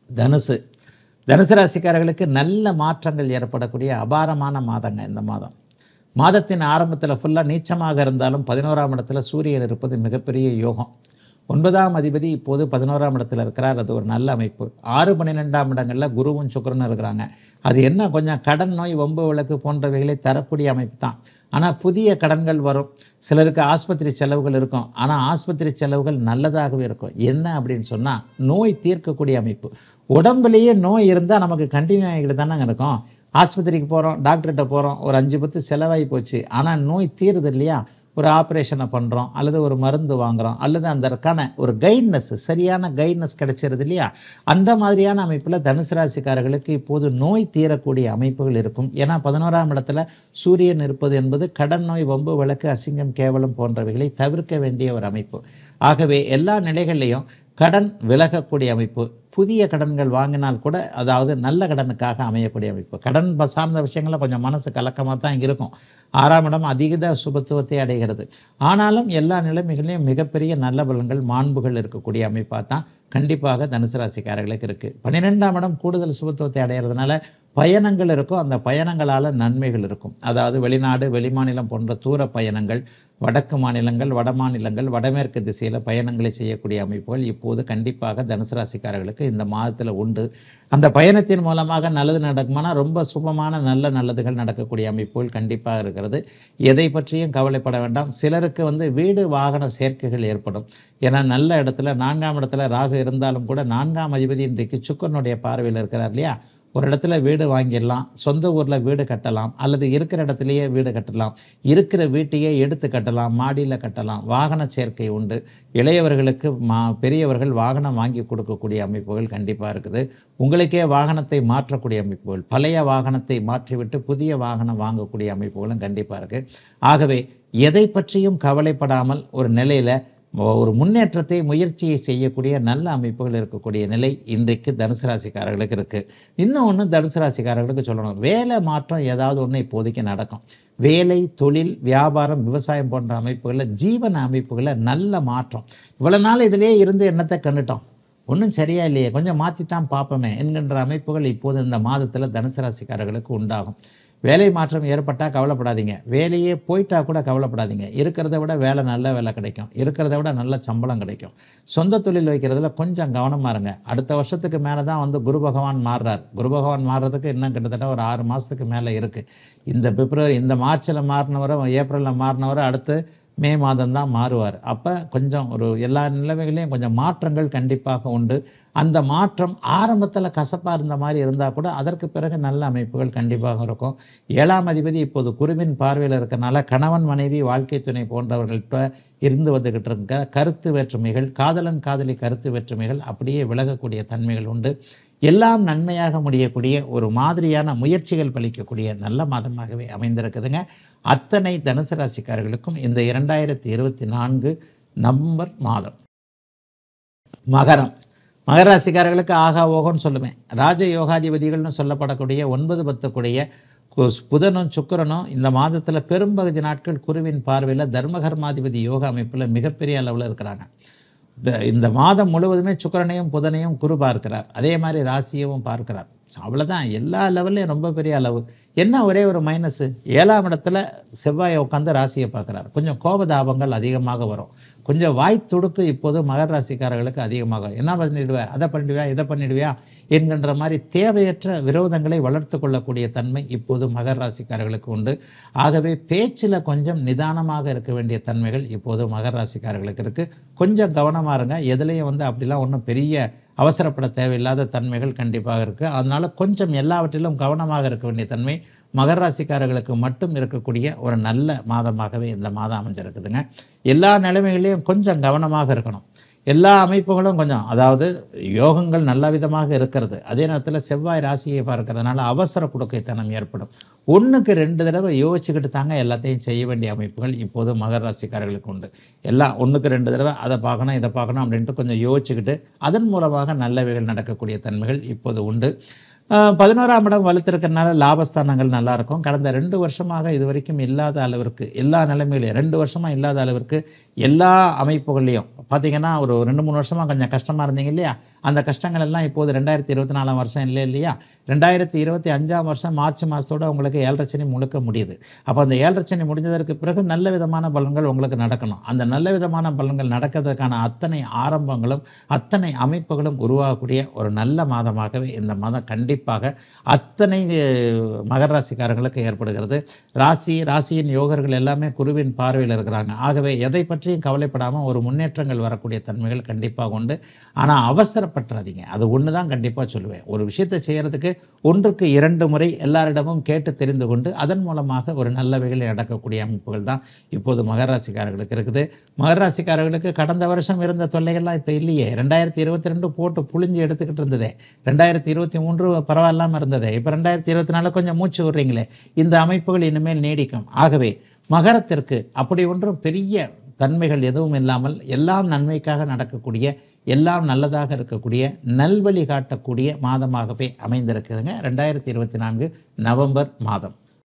தனுசு தனுசு ராசிக்காரர்களுக்கு நல்ல மாற்றங்கள் ஏற்படக்கூடிய அபாரமான மாதங்க இந்த மாதம் மாதத்தின் ஆரம்பத்தில் ஃபுல்லாக நீச்சமாக இருந்தாலும் பதினோராம் இடத்துல சூரியன் இருப்பது மிகப்பெரிய யோகம் ஒன்பதாம் அதிபதி இப்போது பதினோராம் இடத்துல இருக்கிறார் அது ஒரு நல்ல அமைப்பு ஆறு பன்னிரெண்டாம் இடங்களில் குருவும் சுக்கரனும் இருக்கிறாங்க அது என்ன கொஞ்சம் கடன் நோய் வம்பு விளக்கு போன்றவைகளை தரக்கூடிய அமைப்பு தான் ஆனால் புதிய கடன்கள் வரும் சிலருக்கு ஆஸ்பத்திரி செலவுகள் இருக்கும் ஆனால் ஆஸ்பத்திரி செலவுகள் நல்லதாகவே இருக்கும் என்ன அப்படின்னு சொன்னால் நோய் தீர்க்கக்கூடிய அமைப்பு உடம்புலேயே நோய் இருந்தால் நமக்கு கண்டினியூ ஆகிட்டு தானே இருக்கும் ஆஸ்பத்திரிக்கு போகிறோம் டாக்டர்கிட்ட போகிறோம் ஒரு அஞ்சு பத்து செலவாகி போச்சு ஆனால் நோய் தீருது இல்லையா ஒரு ஆப்ரேஷனை பண்ணுறோம் அல்லது ஒரு மருந்து வாங்குகிறோம் அல்லது அதற்கான ஒரு கைட்னஸ் சரியான கைட்னஸ் கிடைச்சிருது இல்லையா அந்த மாதிரியான அமைப்பில் தனுசு ராசிக்காரர்களுக்கு இப்போது நோய் தீரக்கூடிய அமைப்புகள் இருக்கும் ஏன்னா பதினோராம் இடத்துல சூரியன் இருப்பது என்பது கடன் நோய் வம்பு விளக்கு அசிங்கம் கேவலம் போன்றவைகளை தவிர்க்க வேண்டிய ஒரு அமைப்பு ஆகவே எல்லா நிலைகள்லையும் கடன் விலகக்கூடிய அமைப்பு புதிய கடன்கள் வாங்கினால் கூட அதாவது நல்ல கடனுக்காக அமையக்கூடிய அமைப்பு கடன் ப- சார்ந்த விஷயங்களில் கொஞ்சம் மனசு கலக்கமாக தான் இருக்கும் ஆறாம் இடம் அதிகத சுபத்துவத்தை அடைகிறது ஆனாலும் எல்லா நிலைமைகளையும் மிகப்பெரிய நல்ல பலன்கள் மாண்புகள் இருக்கக்கூடிய அமைப்பாக தான் கண்டிப்பாக தனுசு ராசிக்காரர்களுக்கு இருக்குது பன்னிரெண்டாம் இடம் கூடுதல் சுபத்துவத்தை அடைகிறதுனால பயணங்கள் இருக்கும் அந்த பயணங்களால் நன்மைகள் இருக்கும் அதாவது வெளிநாடு வெளிமாநிலம் போன்ற தூர பயணங்கள் வடக்கு மாநிலங்கள் வட மாநிலங்கள் வடமேற்கு திசையில் பயணங்களை செய்யக்கூடிய அமைப்புகள் இப்போது கண்டிப்பாக தனுசு ராசிக்காரர்களுக்கு இந்த மாதத்தில் உண்டு அந்த பயணத்தின் மூலமாக நல்லது நடக்குமானா ரொம்ப சுபமான நல்ல நல்லதுகள் நடக்கக்கூடிய அமைப்புகள் கண்டிப்பாக இருக்கிறது எதை பற்றியும் கவலைப்பட வேண்டாம் சிலருக்கு வந்து வீடு வாகன சேர்க்கைகள் ஏற்படும் ஏன்னா நல்ல இடத்துல நான்காம் இடத்துல ராகு இருந்தாலும் கூட நான்காம் அதிபதி இன்றைக்கு சுக்கரனுடைய பார்வையில் இருக்கிறார் இல்லையா ஒரு இடத்துல வீடு வாங்கிடலாம் சொந்த ஊரில் வீடு கட்டலாம் அல்லது இருக்கிற இடத்துலையே வீடு கட்டலாம் இருக்கிற வீட்டையே எடுத்து கட்டலாம் மாடியில் கட்டலாம் வாகன சேர்க்கை உண்டு இளையவர்களுக்கு மா பெரியவர்கள் வாகனம் வாங்கி கொடுக்கக்கூடிய அமைப்புகள் கண்டிப்பாக இருக்குது உங்களுக்கே வாகனத்தை மாற்றக்கூடிய அமைப்புகள் பழைய வாகனத்தை மாற்றிவிட்டு புதிய வாகனம் வாங்கக்கூடிய அமைப்புகளும் கண்டிப்பாக இருக்குது ஆகவே எதை பற்றியும் கவலைப்படாமல் ஒரு நிலையில் ஒரு முன்னேற்றத்தை முயற்சியை செய்யக்கூடிய நல்ல அமைப்புகள் இருக்கக்கூடிய நிலை இன்றைக்கு தனுசு ராசிக்காரர்களுக்கு இருக்குது இன்னும் ஒன்று தனுசு ராசிக்காரர்களுக்கு சொல்லணும் வேலை மாற்றம் ஏதாவது ஒன்று இப்போதைக்கு நடக்கும் வேலை தொழில் வியாபாரம் விவசாயம் போன்ற அமைப்புகளில் ஜீவன அமைப்புகளில் நல்ல மாற்றம் இவ்வளோ நாள் இதிலே இருந்து என்னத்தை கண்டுட்டோம் ஒன்றும் சரியா இல்லையே கொஞ்சம் மாற்றித்தான் பார்ப்போமே என்கின்ற அமைப்புகள் இப்போது இந்த மாதத்தில் தனுசு ராசிக்காரர்களுக்கு உண்டாகும் வேலை மாற்றம் ஏற்பட்டால் கவலைப்படாதீங்க வேலையே போயிட்டா கூட கவலைப்படாதீங்க இருக்கிறத விட வேலை நல்ல வேலை கிடைக்கும் இருக்கிறத விட நல்ல சம்பளம் கிடைக்கும் சொந்த தொழில் வைக்கிறதுல கொஞ்சம் கவனமாக இருங்க அடுத்த வருஷத்துக்கு மேலே தான் வந்து குரு பகவான் மாறுறார் குரு பகவான் மாறுறதுக்கு இன்னும் கிட்டத்தட்ட ஒரு ஆறு மாதத்துக்கு மேலே இருக்குது இந்த பிப்ரவரி இந்த மார்ச்சில் மாறினவரை ஏப்ரலில் மாறினவரை அடுத்து மே மாதம் தான் மாறுவார் அப்போ கொஞ்சம் ஒரு எல்லா நிலைமைகளையும் கொஞ்சம் மாற்றங்கள் கண்டிப்பாக உண்டு அந்த மாற்றம் ஆரம்பத்தில் கசப்பாக இருந்த மாதிரி இருந்தால் கூட அதற்கு பிறகு நல்ல அமைப்புகள் கண்டிப்பாக இருக்கும் ஏழாம் அதிபதி இப்போது குருவின் பார்வையில் இருக்கனால கணவன் மனைவி வாழ்க்கை துணை போன்றவர்கள்ட்ட இருந்து வந்துக்கிட்டு இருக்க கருத்து வேற்றுமைகள் காதலன் காதலி கருத்து வேற்றுமைகள் அப்படியே விலகக்கூடிய தன்மைகள் உண்டு எல்லாம் நன்மையாக முடியக்கூடிய ஒரு மாதிரியான முயற்சிகள் பலிக்கக்கூடிய நல்ல மாதமாகவே அமைந்திருக்குதுங்க அத்தனை தனுசு ராசிக்காரர்களுக்கும் இந்த இரண்டாயிரத்தி இருபத்தி நான்கு நவம்பர் மாதம் மகரம் மகர ராசிக்காரர்களுக்கு ஆகா ஓகோன்னு சொல்லுவேன் ராஜ யோகாதிபதிகள்னு சொல்லப்படக்கூடிய ஒன்பது பத்துக்குடைய கு- புதனும் சுக்கிரனும் இந்த மாதத்தில் பெரும்பகுதி நாட்கள் குருவின் பார்வையில் தர்மகர்மாதிபதி யோக அமைப்பில் மிகப்பெரிய அளவில் இருக்கிறாங்க இந்த- இந்த மாதம் முழுவதுமே சுக்கிரனையும் புதனையும் குரு பார்க்கிறார் அதே மாதிரி ராசியவும் பார்க்கிறார் அவ்வளோதான் எல்லா லெவல்லையும் ரொம்ப பெரிய அளவு என்ன ஒரே ஒரு மைனஸு ஏழாம் இடத்துல செவ்வாயை உட்காந்து ராசியை பார்க்குறார் கொஞ்சம் கோபதாபங்கள் அதிகமாக வரும் கொஞ்சம் வாய் துடுக்கு இப்போது மகர ராசிக்காரர்களுக்கு அதிகமாகும் என்ன பண்ணிடுவே அதை பண்ணிடுவியா இதை பண்ணிடுவியா என்கின்ற மாதிரி தேவையற்ற விரோதங்களை வளர்த்து கொள்ளக்கூடிய தன்மை இப்போது மகர ராசிக்காரர்களுக்கு உண்டு ஆகவே பேச்சில் கொஞ்சம் நிதானமாக இருக்க வேண்டிய தன்மைகள் இப்போது மகர ராசிக்காரர்களுக்கு இருக்குது கொஞ்சம் கவனமாக இருங்க எதுலேயும் வந்து அப்படிலாம் ஒன்றும் பெரிய அவசரப்பட தேவையில்லாத தன்மைகள் கண்டிப்பாக இருக்குது அதனால் கொஞ்சம் எல்லாவற்றிலும் கவனமாக இருக்க வேண்டிய தன்மை மகர ராசிக்காரர்களுக்கு மட்டும் இருக்கக்கூடிய ஒரு நல்ல மாதமாகவே இந்த மாதம் அமைஞ்சிருக்குதுங்க எல்லா நிலைமைகளையும் கொஞ்சம் கவனமாக இருக்கணும் எல்லா அமைப்புகளும் கொஞ்சம் அதாவது யோகங்கள் நல்ல விதமாக இருக்கிறது அதே நேரத்தில் செவ்வாய் ராசியை பார்க்கறதுனால அவசர குடுக்கைத்தனம் ஏற்படும் ஒன்றுக்கு ரெண்டு தடவை யோசிச்சுக்கிட்டு தாங்க எல்லாத்தையும் செய்ய வேண்டிய அமைப்புகள் இப்போது மகர ராசிக்காரர்களுக்கு உண்டு எல்லாம் ஒன்றுக்கு ரெண்டு தடவை அதை பார்க்கணும் இதை பார்க்கணும் அப்படின்ட்டு கொஞ்சம் யோசிச்சுக்கிட்டு அதன் மூலமாக நல்லவைகள் நடக்கக்கூடிய தன்மைகள் இப்போது உண்டு ஆஹ் பதினோராம் இடம் வலுத்திருக்கிறதுனால லாபஸ்தானங்கள் நல்லா இருக்கும் கடந்த ரெண்டு வருஷமாக இது வரைக்கும் இல்லாத அளவிற்கு எல்லா நிலைமையிலையும் ரெண்டு வருஷமாக இல்லாத அளவிற்கு எல்லா அமைப்புகள்லையும் பார்த்தீங்கன்னா ஒரு ரெண்டு மூணு வருஷமாக கொஞ்சம் கஷ்டமாக இருந்தீங்க இல்லையா அந்த கஷ்டங்கள் எல்லாம் இப்போது ரெண்டாயிரத்தி இருபத்தி நாலாம் வருஷம் இல்லை இல்லையா ரெண்டாயிரத்தி இருபத்தி அஞ்சாம் வருஷம் மார்ச் மாதத்தோட உங்களுக்கு ஏழரை சனி முழுக்க முடியுது அப்போ அந்த ஏழரை சனி முடிஞ்சதற்கு பிறகு நல்ல விதமான பலன்கள் உங்களுக்கு நடக்கணும் அந்த நல்ல விதமான பலன்கள் நடக்கிறதுக்கான அத்தனை ஆரம்பங்களும் அத்தனை அமைப்புகளும் உருவாகக்கூடிய ஒரு நல்ல மாதமாகவே இந்த மாதம் கண்டிப்பாக அத்தனை அஹ், மகர ராசிக்காரங்களுக்கு ஏற்படுகிறது ராசி ராசியின் யோகர்கள் எல்லாமே குருவின் பார்வையில் இருக்கிறாங்க ஆகவே எதை பற்றியும் கவலைப்படாமல் ஒரு முன்னேற்றங்கள் வரக்கூடிய தன்மைகள் கண்டிப்பாக உண்டு ஆனால் அவசரப்பட்டுறாதீங்க அது ஒன்று தான் கண்டிப்பாக சொல்லுவேன் ஒரு விஷயத்தை செய்கிறதுக்கு ஒன்றுக்கு இரண்டு முறை எல்லாரிடமும் கேட்டு தெரிந்து கொண்டு அதன் மூலமாக ஒரு நல்லவைகளை நடக்கக்கூடிய அமைப்புகள் தான் இப்போது மகர ராசிக்காரர்களுக்கு இருக்குது மகர ராசிக்காரர்களுக்கு கடந்த வருஷம் இருந்த தொல்லைகள்லாம் இப்போ இல்லையே ரெண்டாயிரத்தி இருபத்தி ரெண்டு போட்டு புழிஞ்சு எடுத்துக்கிட்டு இருந்ததே ரெண்டாயிரத்தி இருபத்தி மூன்று பரவாயில்லாமல் இருந்ததே இப்போ ரெண்டாயிரத்தி இருபத்தி நாலு கொஞ்சம் மூச்சு விடுறீங்களே இந்த அமைப்புகள் இனிமேல் நீடிக்கும் ஆகவே மகரத்திற்கு அப்படி ஒன்றும் பெரிய தன்மைகள் எதுவும் இல்லாமல் எல்லாம் நன்மைக்காக நடக்கக்கூடிய எல்லாம் நல்லதாக இருக்கக்கூடிய நல்வழி காட்டக்கூடிய மாதமாகவே அமைந்திருக்குதுங்க ரெண்டாயிரத்தி இருபத்தி நான்கு நவம்பர் மாதம்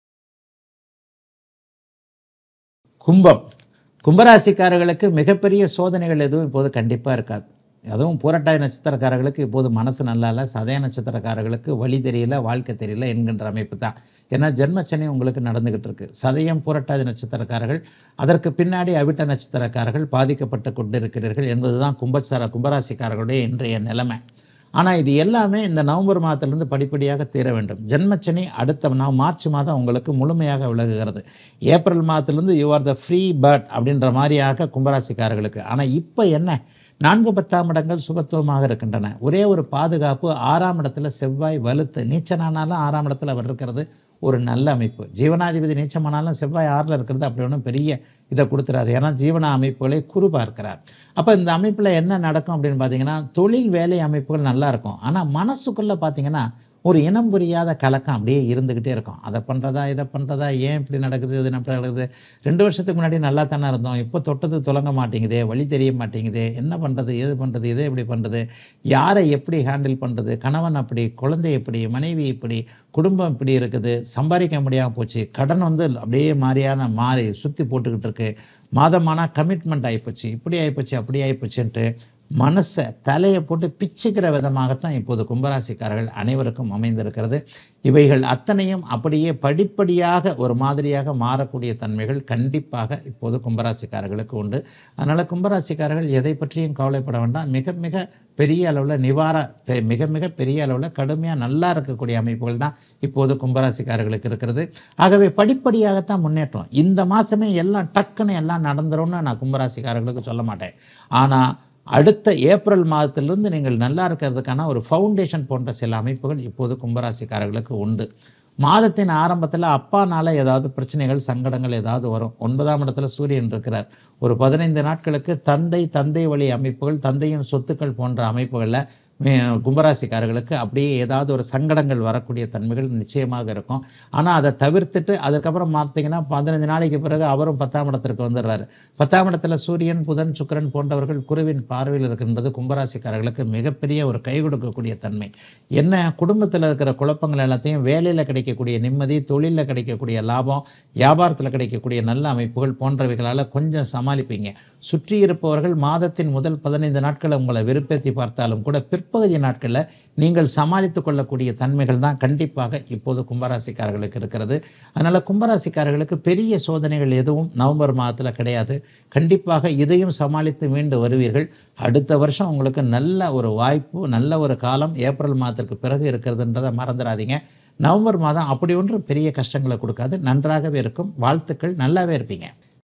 கும்பம் கும்பராசிக்காரர்களுக்கு மிகப்பெரிய சோதனைகள் எதுவும் இப்போது கண்டிப்பாக இருக்காது அதுவும் பூரட்டாதி நட்சத்திரக்காரர்களுக்கு இப்போது மனசு நல்லா இல்லை சதய நட்சத்திரக்காரர்களுக்கு வழி தெரியல வாழ்க்கை தெரியல என்கின்ற அமைப்பு தான் ஏன்னா ஜென்மச்சனி உங்களுக்கு நடந்துக்கிட்டு இருக்கு சதயம் பூரட்டாதி நட்சத்திரக்காரர்கள் அதற்கு பின்னாடி அவிட்ட நட்சத்திரக்காரர்கள் பாதிக்கப்பட்டு கொண்டிருக்கிறீர்கள் என்பதுதான் கும்பச்சார கும்பராசிக்காரர்களுடைய இன்றைய நிலைமை ஆனால் இது எல்லாமே இந்த நவம்பர் மாதத்திலிருந்து படிப்படியாக தீர வேண்டும் ஜென்மச்சனி அடுத்த நான் மார்ச் மாதம் உங்களுக்கு முழுமையாக விலகுகிறது ஏப்ரல் மாதத்திலிருந்து you are the free bird அப்படின்ற மாதிரியாக கும்பராசிக்காரர்களுக்கு ஆனால் இப்போ என்ன நான்கு பத்தாம் இடங்கள் சுபத்துவமாக இருக்கின்றன ஒரே ஒரு பாதுகாப்பு ஆறாம் இடத்துல செவ்வாய் வலுத்து நீச்சனானாலும் ஆறாம் இடத்துல அவர் இருக்கிறது ஒரு நல்ல அமைப்பு ஜீவனாதிபதி நீச்சமானாலும் செவ்வாய் ஆறில் இருக்கிறது அப்படி ஒன்றும் பெரிய இதை கொடுத்துறாது ஏன்னா ஜீவன அமைப்புகளை குரு பார்க்கிறார் அப்போ இந்த அமைப்பில் என்ன நடக்கும் அப்படின்னு பார்த்தீங்கன்னா தொழில் வேலை அமைப்புகள் நல்லா இருக்கும் ஆனால் மனசுக்குள்ளே பார்த்தீங்கன்னா ஒரு இனம் புரியாத கலக்கம் அப்படியே இருந்துக்கிட்டே இருக்கும் அதை பண்ணுறதா இதை பண்ணுறதா ஏன் இப்படி நடக்குது இது இப்படி நடக்குது ரெண்டு வருஷத்துக்கு முன்னாடி நல்லா தானே இருந்தோம் இப்போ தொட்டது துலங்க மாட்டேங்குதே வழி தெரிய மாட்டேங்குதே என்ன பண்ணுறது எது பண்ணுறது இதை எப்படி பண்ணுறது யாரை எப்படி ஹேண்டில் பண்ணுறது கணவன் அப்படி குழந்தை எப்படி மனைவி இப்படி குடும்பம் இப்படி இருக்குது சம்பாதிக்க முடியாமல் போச்சு கடன் வந்து அப்படியே மாதிரியான மாறி சுற்றி போட்டுக்கிட்டு இருக்கு மாதமானால் கமிட்மெண்ட் ஆகிப்போச்சு இப்படி ஆகிப்போச்சு அப்படி ஆகிப்போச்சுன்ட்டு மனசை தலையை போட்டு பிச்சுக்கிற விதமாகத்தான் இப்போது கும்பராசிக்காரர்கள் அனைவருக்கும் அமைந்திருக்கிறது இவைகள் அத்தனையும் அப்படியே படிப்படியாக ஒரு மாதிரியாக மாறக்கூடிய தன்மைகள் கண்டிப்பாக இப்போது கும்பராசிக்காரர்களுக்கு உண்டு அதனால் கும்பராசிக்காரர்கள் எதை பற்றியும் கவலைப்பட வேண்டாம் மிக மிக பெரிய அளவில் நிவார பெ- மிக மிக பெரிய அளவில் கடுமையாக நல்லா இருக்கக்கூடிய அமைப்புகள் தான் இப்போது கும்பராசிக்காரர்களுக்கு இருக்கிறது ஆகவே படிப்படியாகத்தான் முன்னேற்றம் இந்த மாதமே எல்லாம் டக்குன்னு எல்லாம் நடந்துரும்னு நான் கும்பராசிக்காரர்களுக்கு சொல்ல மாட்டேன் ஆனால் அடுத்த ஏப்ரல் மாதத்திலிருந்து நீங்கள் நல்லா இருக்கிறதுக்கான ஒரு ஃபவுண்டேஷன் போன்ற சில அமைப்புகள் இப்போது கும்பராசிக்காரர்களுக்கு உண்டு மாதத்தின் ஆரம்பத்தில் அப்பானால ஏதாவது பிரச்சனைகள் சங்கடங்கள் ஏதாவது வரும் ஒன்பதாம் இடத்துல சூரியன் இருக்கிறார் ஒரு பதினைந்து நாட்களுக்கு தந்தை தந்தை வழி அமைப்புகள் தந்தையின் சொத்துக்கள் போன்ற அமைப்புகளில் மே- கும்பராசிக்காரர்களுக்கு அப்படியே ஏதாவது ஒரு சங்கடங்கள் வரக்கூடிய தன்மைகள் நிச்சயமாக இருக்கும் ஆனால் அதை தவிர்த்துட்டு அதுக்கப்புறம் பார்த்தீங்கன்னா பதினஞ்சு நாளைக்கு பிறகு அவரும் பத்தாம் இடத்திற்கு வந்துடுறாரு பத்தாம் இடத்துல சூரியன் புதன் சுக்கிரன் போன்றவர்கள் குருவின் பார்வையில் இருக்கின்றது கும்பராசிக்காரர்களுக்கு மிகப்பெரிய ஒரு கை கொடுக்கக்கூடிய தன்மை என்ன குடும்பத்தில் இருக்கிற குழப்பங்கள் எல்லாத்தையும் வேலையில் கிடைக்கக்கூடிய நிம்மதி தொழிலில் கிடைக்கக்கூடிய லாபம் வியாபாரத்தில் கிடைக்கக்கூடிய நல்ல அமைப்புகள் போன்றவைகளால் கொஞ்சம் சமாளிப்பீங்க சுற்றி இருப்பவர்கள் மாதத்தின் முதல் பதினைந்து நாட்களை உங்களை வெறுப்பேற்றி பார்த்தாலும் கூட பிற்பகுதி நாட்களில் நீங்கள் சமாளித்து கொள்ளக்கூடிய தன்மைகள் தான் கண்டிப்பாக இப்போது கும்பராசிக்காரர்களுக்கு இருக்கிறது அதனால் கும்பராசிக்காரர்களுக்கு பெரிய சோதனைகள் எதுவும் நவம்பர் மாதத்தில் கிடையாது கண்டிப்பாக இதையும் சமாளித்து மீண்டு வருவீர்கள் அடுத்த வருஷம் உங்களுக்கு நல்ல ஒரு வாய்ப்பு நல்ல ஒரு காலம் ஏப்ரல் மாதத்திற்கு பிறகு இருக்கிறதுன்றதை மறந்துடாதீங்க நவம்பர் மாதம் அப்படி ஒன்றும் பெரிய கஷ்டங்களை கொடுக்காது நன்றாகவே இருக்கும் வாழ்த்துக்கள் நல்லாவே இருப்பீங்க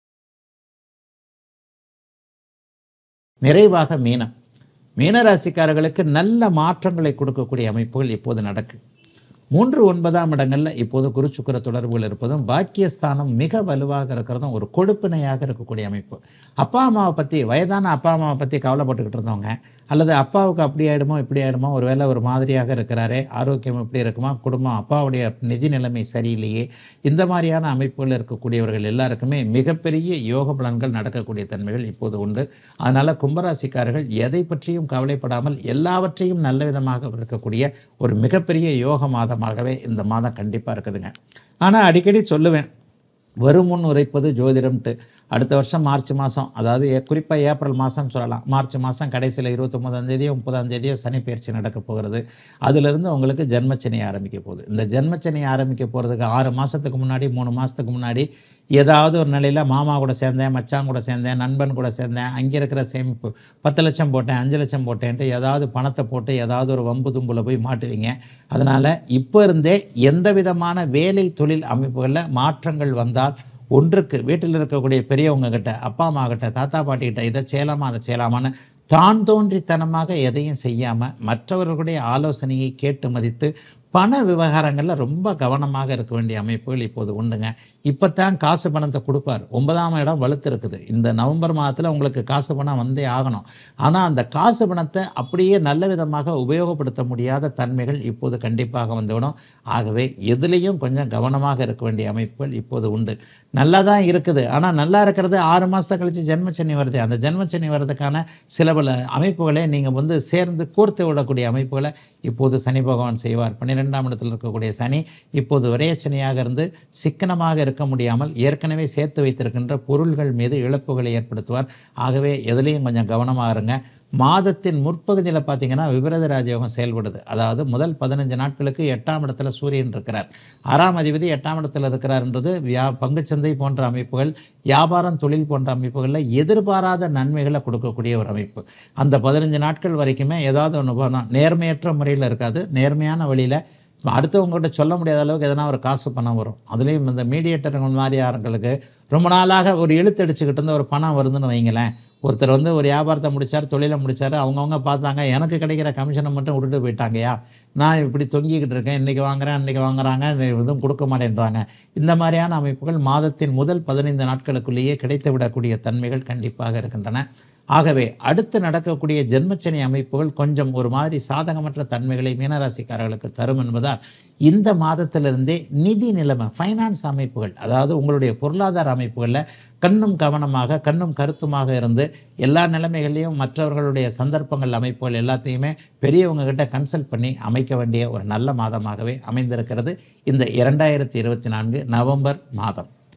நிறைவாக மீனம் மீனராசிக்காரர்களுக்கு நல்ல மாற்றங்களை கொடுக்கக்கூடிய அமைப்புகள் இப்போது நடக்கு மூன்று ஒன்பதாம் இடங்களில் இப்போது குரு சுக்கிர தொடர்புகள் இருப்பதும் பாக்கியஸ்தானம் மிக வலுவாக இருக்கிறதும் ஒரு கொடுப்பினையாக இருக்கக்கூடிய அமைப்பு அப்பா அம்மாவை பற்றி வயதான அப்பா அம்மாவை பற்றி கவலைப்பட்டுக்கிட்டு இருந்தவங்க அல்லது அப்பாவுக்கு அப்படி ஆயிடுமோ இப்படி ஆயிடுமோ ஒருவேளை ஒரு மாதிரியாக இருக்கிறாரே ஆரோக்கியம் எப்படி இருக்குமா குடும்பம் அப்பாவுடைய நிதி நிலைமை சரியில்லையே இந்த மாதிரியான அமைப்புகள் இருக்கக்கூடியவர்கள் எல்லாருக்குமே மிகப்பெரிய யோக பலன்கள் நடக்கக்கூடிய தன்மைகள் இப்போது உண்டு அதனால் கும்பராசிக்காரர்கள் எதை பற்றியும் கவலைப்படாமல் எல்லாவற்றையும் நல்ல விதமாக இருக்கக்கூடிய ஒரு மிகப்பெரிய யோக மாதமாகவே இந்த மாதம் கண்டிப்பாக இருக்குதுங்க ஆனால் அடிக்கடி சொல்லுவேன் வருமுன் உரைப்பது ஜோதிடம்ட்டு அடுத்த வருஷம் மார்ச் மாதம் அதாவது குறிப்பாக ஏப்ரல் மாதம் சொல்லலாம் மார்ச் மாதம் கடைசியில் இருபத்தொம்போதாம் தேதியோ முப்பதாம் தேதியோ சனி பயிற்சி நடக்க போகிறது அதிலிருந்து உங்களுக்கு ஜென்மச்சனி ஆரம்பிக்க போகுது இந்த ஜென்மச்சனி ஆரம்பிக்க போகிறதுக்கு ஆறு மாதத்துக்கு முன்னாடி மூணு மாதத்துக்கு முன்னாடி ஏதாவது ஒரு நிலையில் மாமா கூட சேர்ந்தேன் மச்சான் கூட சேர்ந்தேன் நண்பன் கூட சேர்ந்தேன் அங்கே இருக்கிற சேமிப்பு பத்து லட்சம் போட்டேன் அஞ்சு லட்சம் போட்டேன்ட்டு ஏதாவது பணத்தை போட்டு ஏதாவது ஒரு வம்பு தும்பில் போய் மாட்டுவீங்க அதனால் இப்போ இருந்தே எந்த விதமான வேலை தொழில் அமைப்புகளில் மாற்றங்கள் வந்தால் ஒன்றுக்கு வீட்டில் இருக்கக்கூடிய பெரியவங்க கிட்ட அப்பா அம்மா கிட்ட தாத்தா பாட்டி கிட்ட இதை செய்யலாமா அதை செய்யலாமான்னு தான் தோன்றித்தனமாக எதையும் செய்யாமல் மற்றவர்களுடைய ஆலோசனையை கேட்டு மதித்து பண விவகாரங்களில் ரொம்ப கவனமாக இருக்க வேண்டிய அமைப்புகள் இப்போது உண்டுங்க இப்போ தான் காசு பணத்தை கொடுப்பார் ஒன்பதாம் இடம் வலுத்து இருக்குது இந்த நவம்பர் மாதத்தில் உங்களுக்கு காசு பணம் வந்தே ஆகணும் ஆனால் அந்த காசு பணத்தை அப்படியே நல்ல விதமாக உபயோகப்படுத்த முடியாத தன்மைகள் இப்போது கண்டிப்பாக வந்துவிடும் ஆகவே எதுலேயும் கொஞ்சம் கவனமாக இருக்க வேண்டிய அமைப்புகள் இப்போது உண்டு நல்லா தான் இருக்குது ஆனால் நல்லா இருக்கிறது ஆறு மாதம் கழித்து ஜென்மச்சனி வருது அந்த ஜென்மச்சனி வர்றதுக்கான சில பல அமைப்புகளை நீங்கள் வந்து சேர்ந்து கோர்த்து விடக்கூடிய அமைப்புகளை இப்போது சனி பகவான் செய்வார் பன்னிரெண்டாம் இடத்தில் இருக்கக்கூடிய சனி இப்போது விரயச்சனியாக இருந்து சிக்கனமாக இருக்க முடியாமல் ஏற்கனவே சேர்த்து வைத்திருக்கின்ற பொருள்கள் மீது இழப்புகளை ஏற்படுத்துவார் ஆகவே எதுலேயும் கொஞ்சம் கவனமாக இருங்க மாதத்தின் முற்பகுதியில் பார்த்தீங்கன்னா விபரத ராஜயோகம் செயல்படுது அதாவது முதல் பதினஞ்சு நாட்களுக்கு எட்டாம் இடத்துல சூரியன் இருக்கிறார் ஆறாம் அதிபதி எட்டாம் இடத்துல இருக்கிறார்ன்றது வியா பங்குச்சந்தை போன்ற அமைப்புகள் வியாபாரம் தொழில் போன்ற அமைப்புகளில் எதிர்பாராத நன்மைகளை கொடுக்கக்கூடிய ஒரு அமைப்பு அந்த பதினஞ்சு நாட்கள் வரைக்குமே ஏதாவது ஒன்று போனோம் நேர்மையற்ற முறையில் இருக்காது நேர்மையான வழியில் அடுத்தவங்ககிட்ட சொல்ல முடியாத அளவுக்கு எதனா ஒரு காசு பணம் வரும் அதுலேயும் இந்த மீடியேட்டர்கள் மாதிரி ஆளுங்களுக்கு ரொம்ப நாளாக ஒரு இழுத்தடிச்சுக்கிட்டு இருந்த ஒரு பணம் வருதுன்னு வைங்களேன் ஒருத்தர் வந்து ஒரு வியாபாரத்தை முடிச்சார் தொழிலை முடிச்சார் அவங்கவுங்க பார்த்தாங்க எனக்கு கிடைக்கிற கமிஷனை மட்டும் விட்டுட்டு போயிட்டாங்கயா நான் இப்படி தொங்கிக்கிட்டு இருக்கேன் இன்றைக்கி வாங்குறேன் இன்றைக்கி வாங்குறாங்க எதுவும் கொடுக்க மாட்டேன்றாங்க இந்த மாதிரியான அமைப்புகள் மாதத்தின் முதல் பதினைந்து நாட்களுக்குள்ளேயே கிடைத்து விடக்கூடிய தன்மைகள் கண்டிப்பாக இருக்கின்றன ஆகவே அடுத்து நடக்கக்கூடிய ஜென்மச்சனி அமைப்புகள் கொஞ்சம் ஒரு மாதிரி சாதகமற்ற தன்மைகளை மீனராசிக்காரர்களுக்கு தரும் என்பதால் இந்த மாதத்திலிருந்தே நிதி நிலைமை ஃபைனான்ஸ் அமைப்புகள் அதாவது உங்களுடைய பொருளாதார அமைப்புகளில் கண்ணும் கவனமாக கண்ணும் கருத்துமாக இருந்து எல்லா நிலைமைகளையும் மற்றவர்களுடைய சந்தர்ப்பங்கள் அமைப்புகள் எல்லாத்தையுமே பெரியவங்க கிட்ட கன்சல்ட் பண்ணி அமைக்க வேண்டிய ஒரு நல்ல மாதமாகவே அமைந்திருக்கிறது இந்த இரண்டாயிரத்தி இருபத்தி நான்கு நவம்பர் மாதம்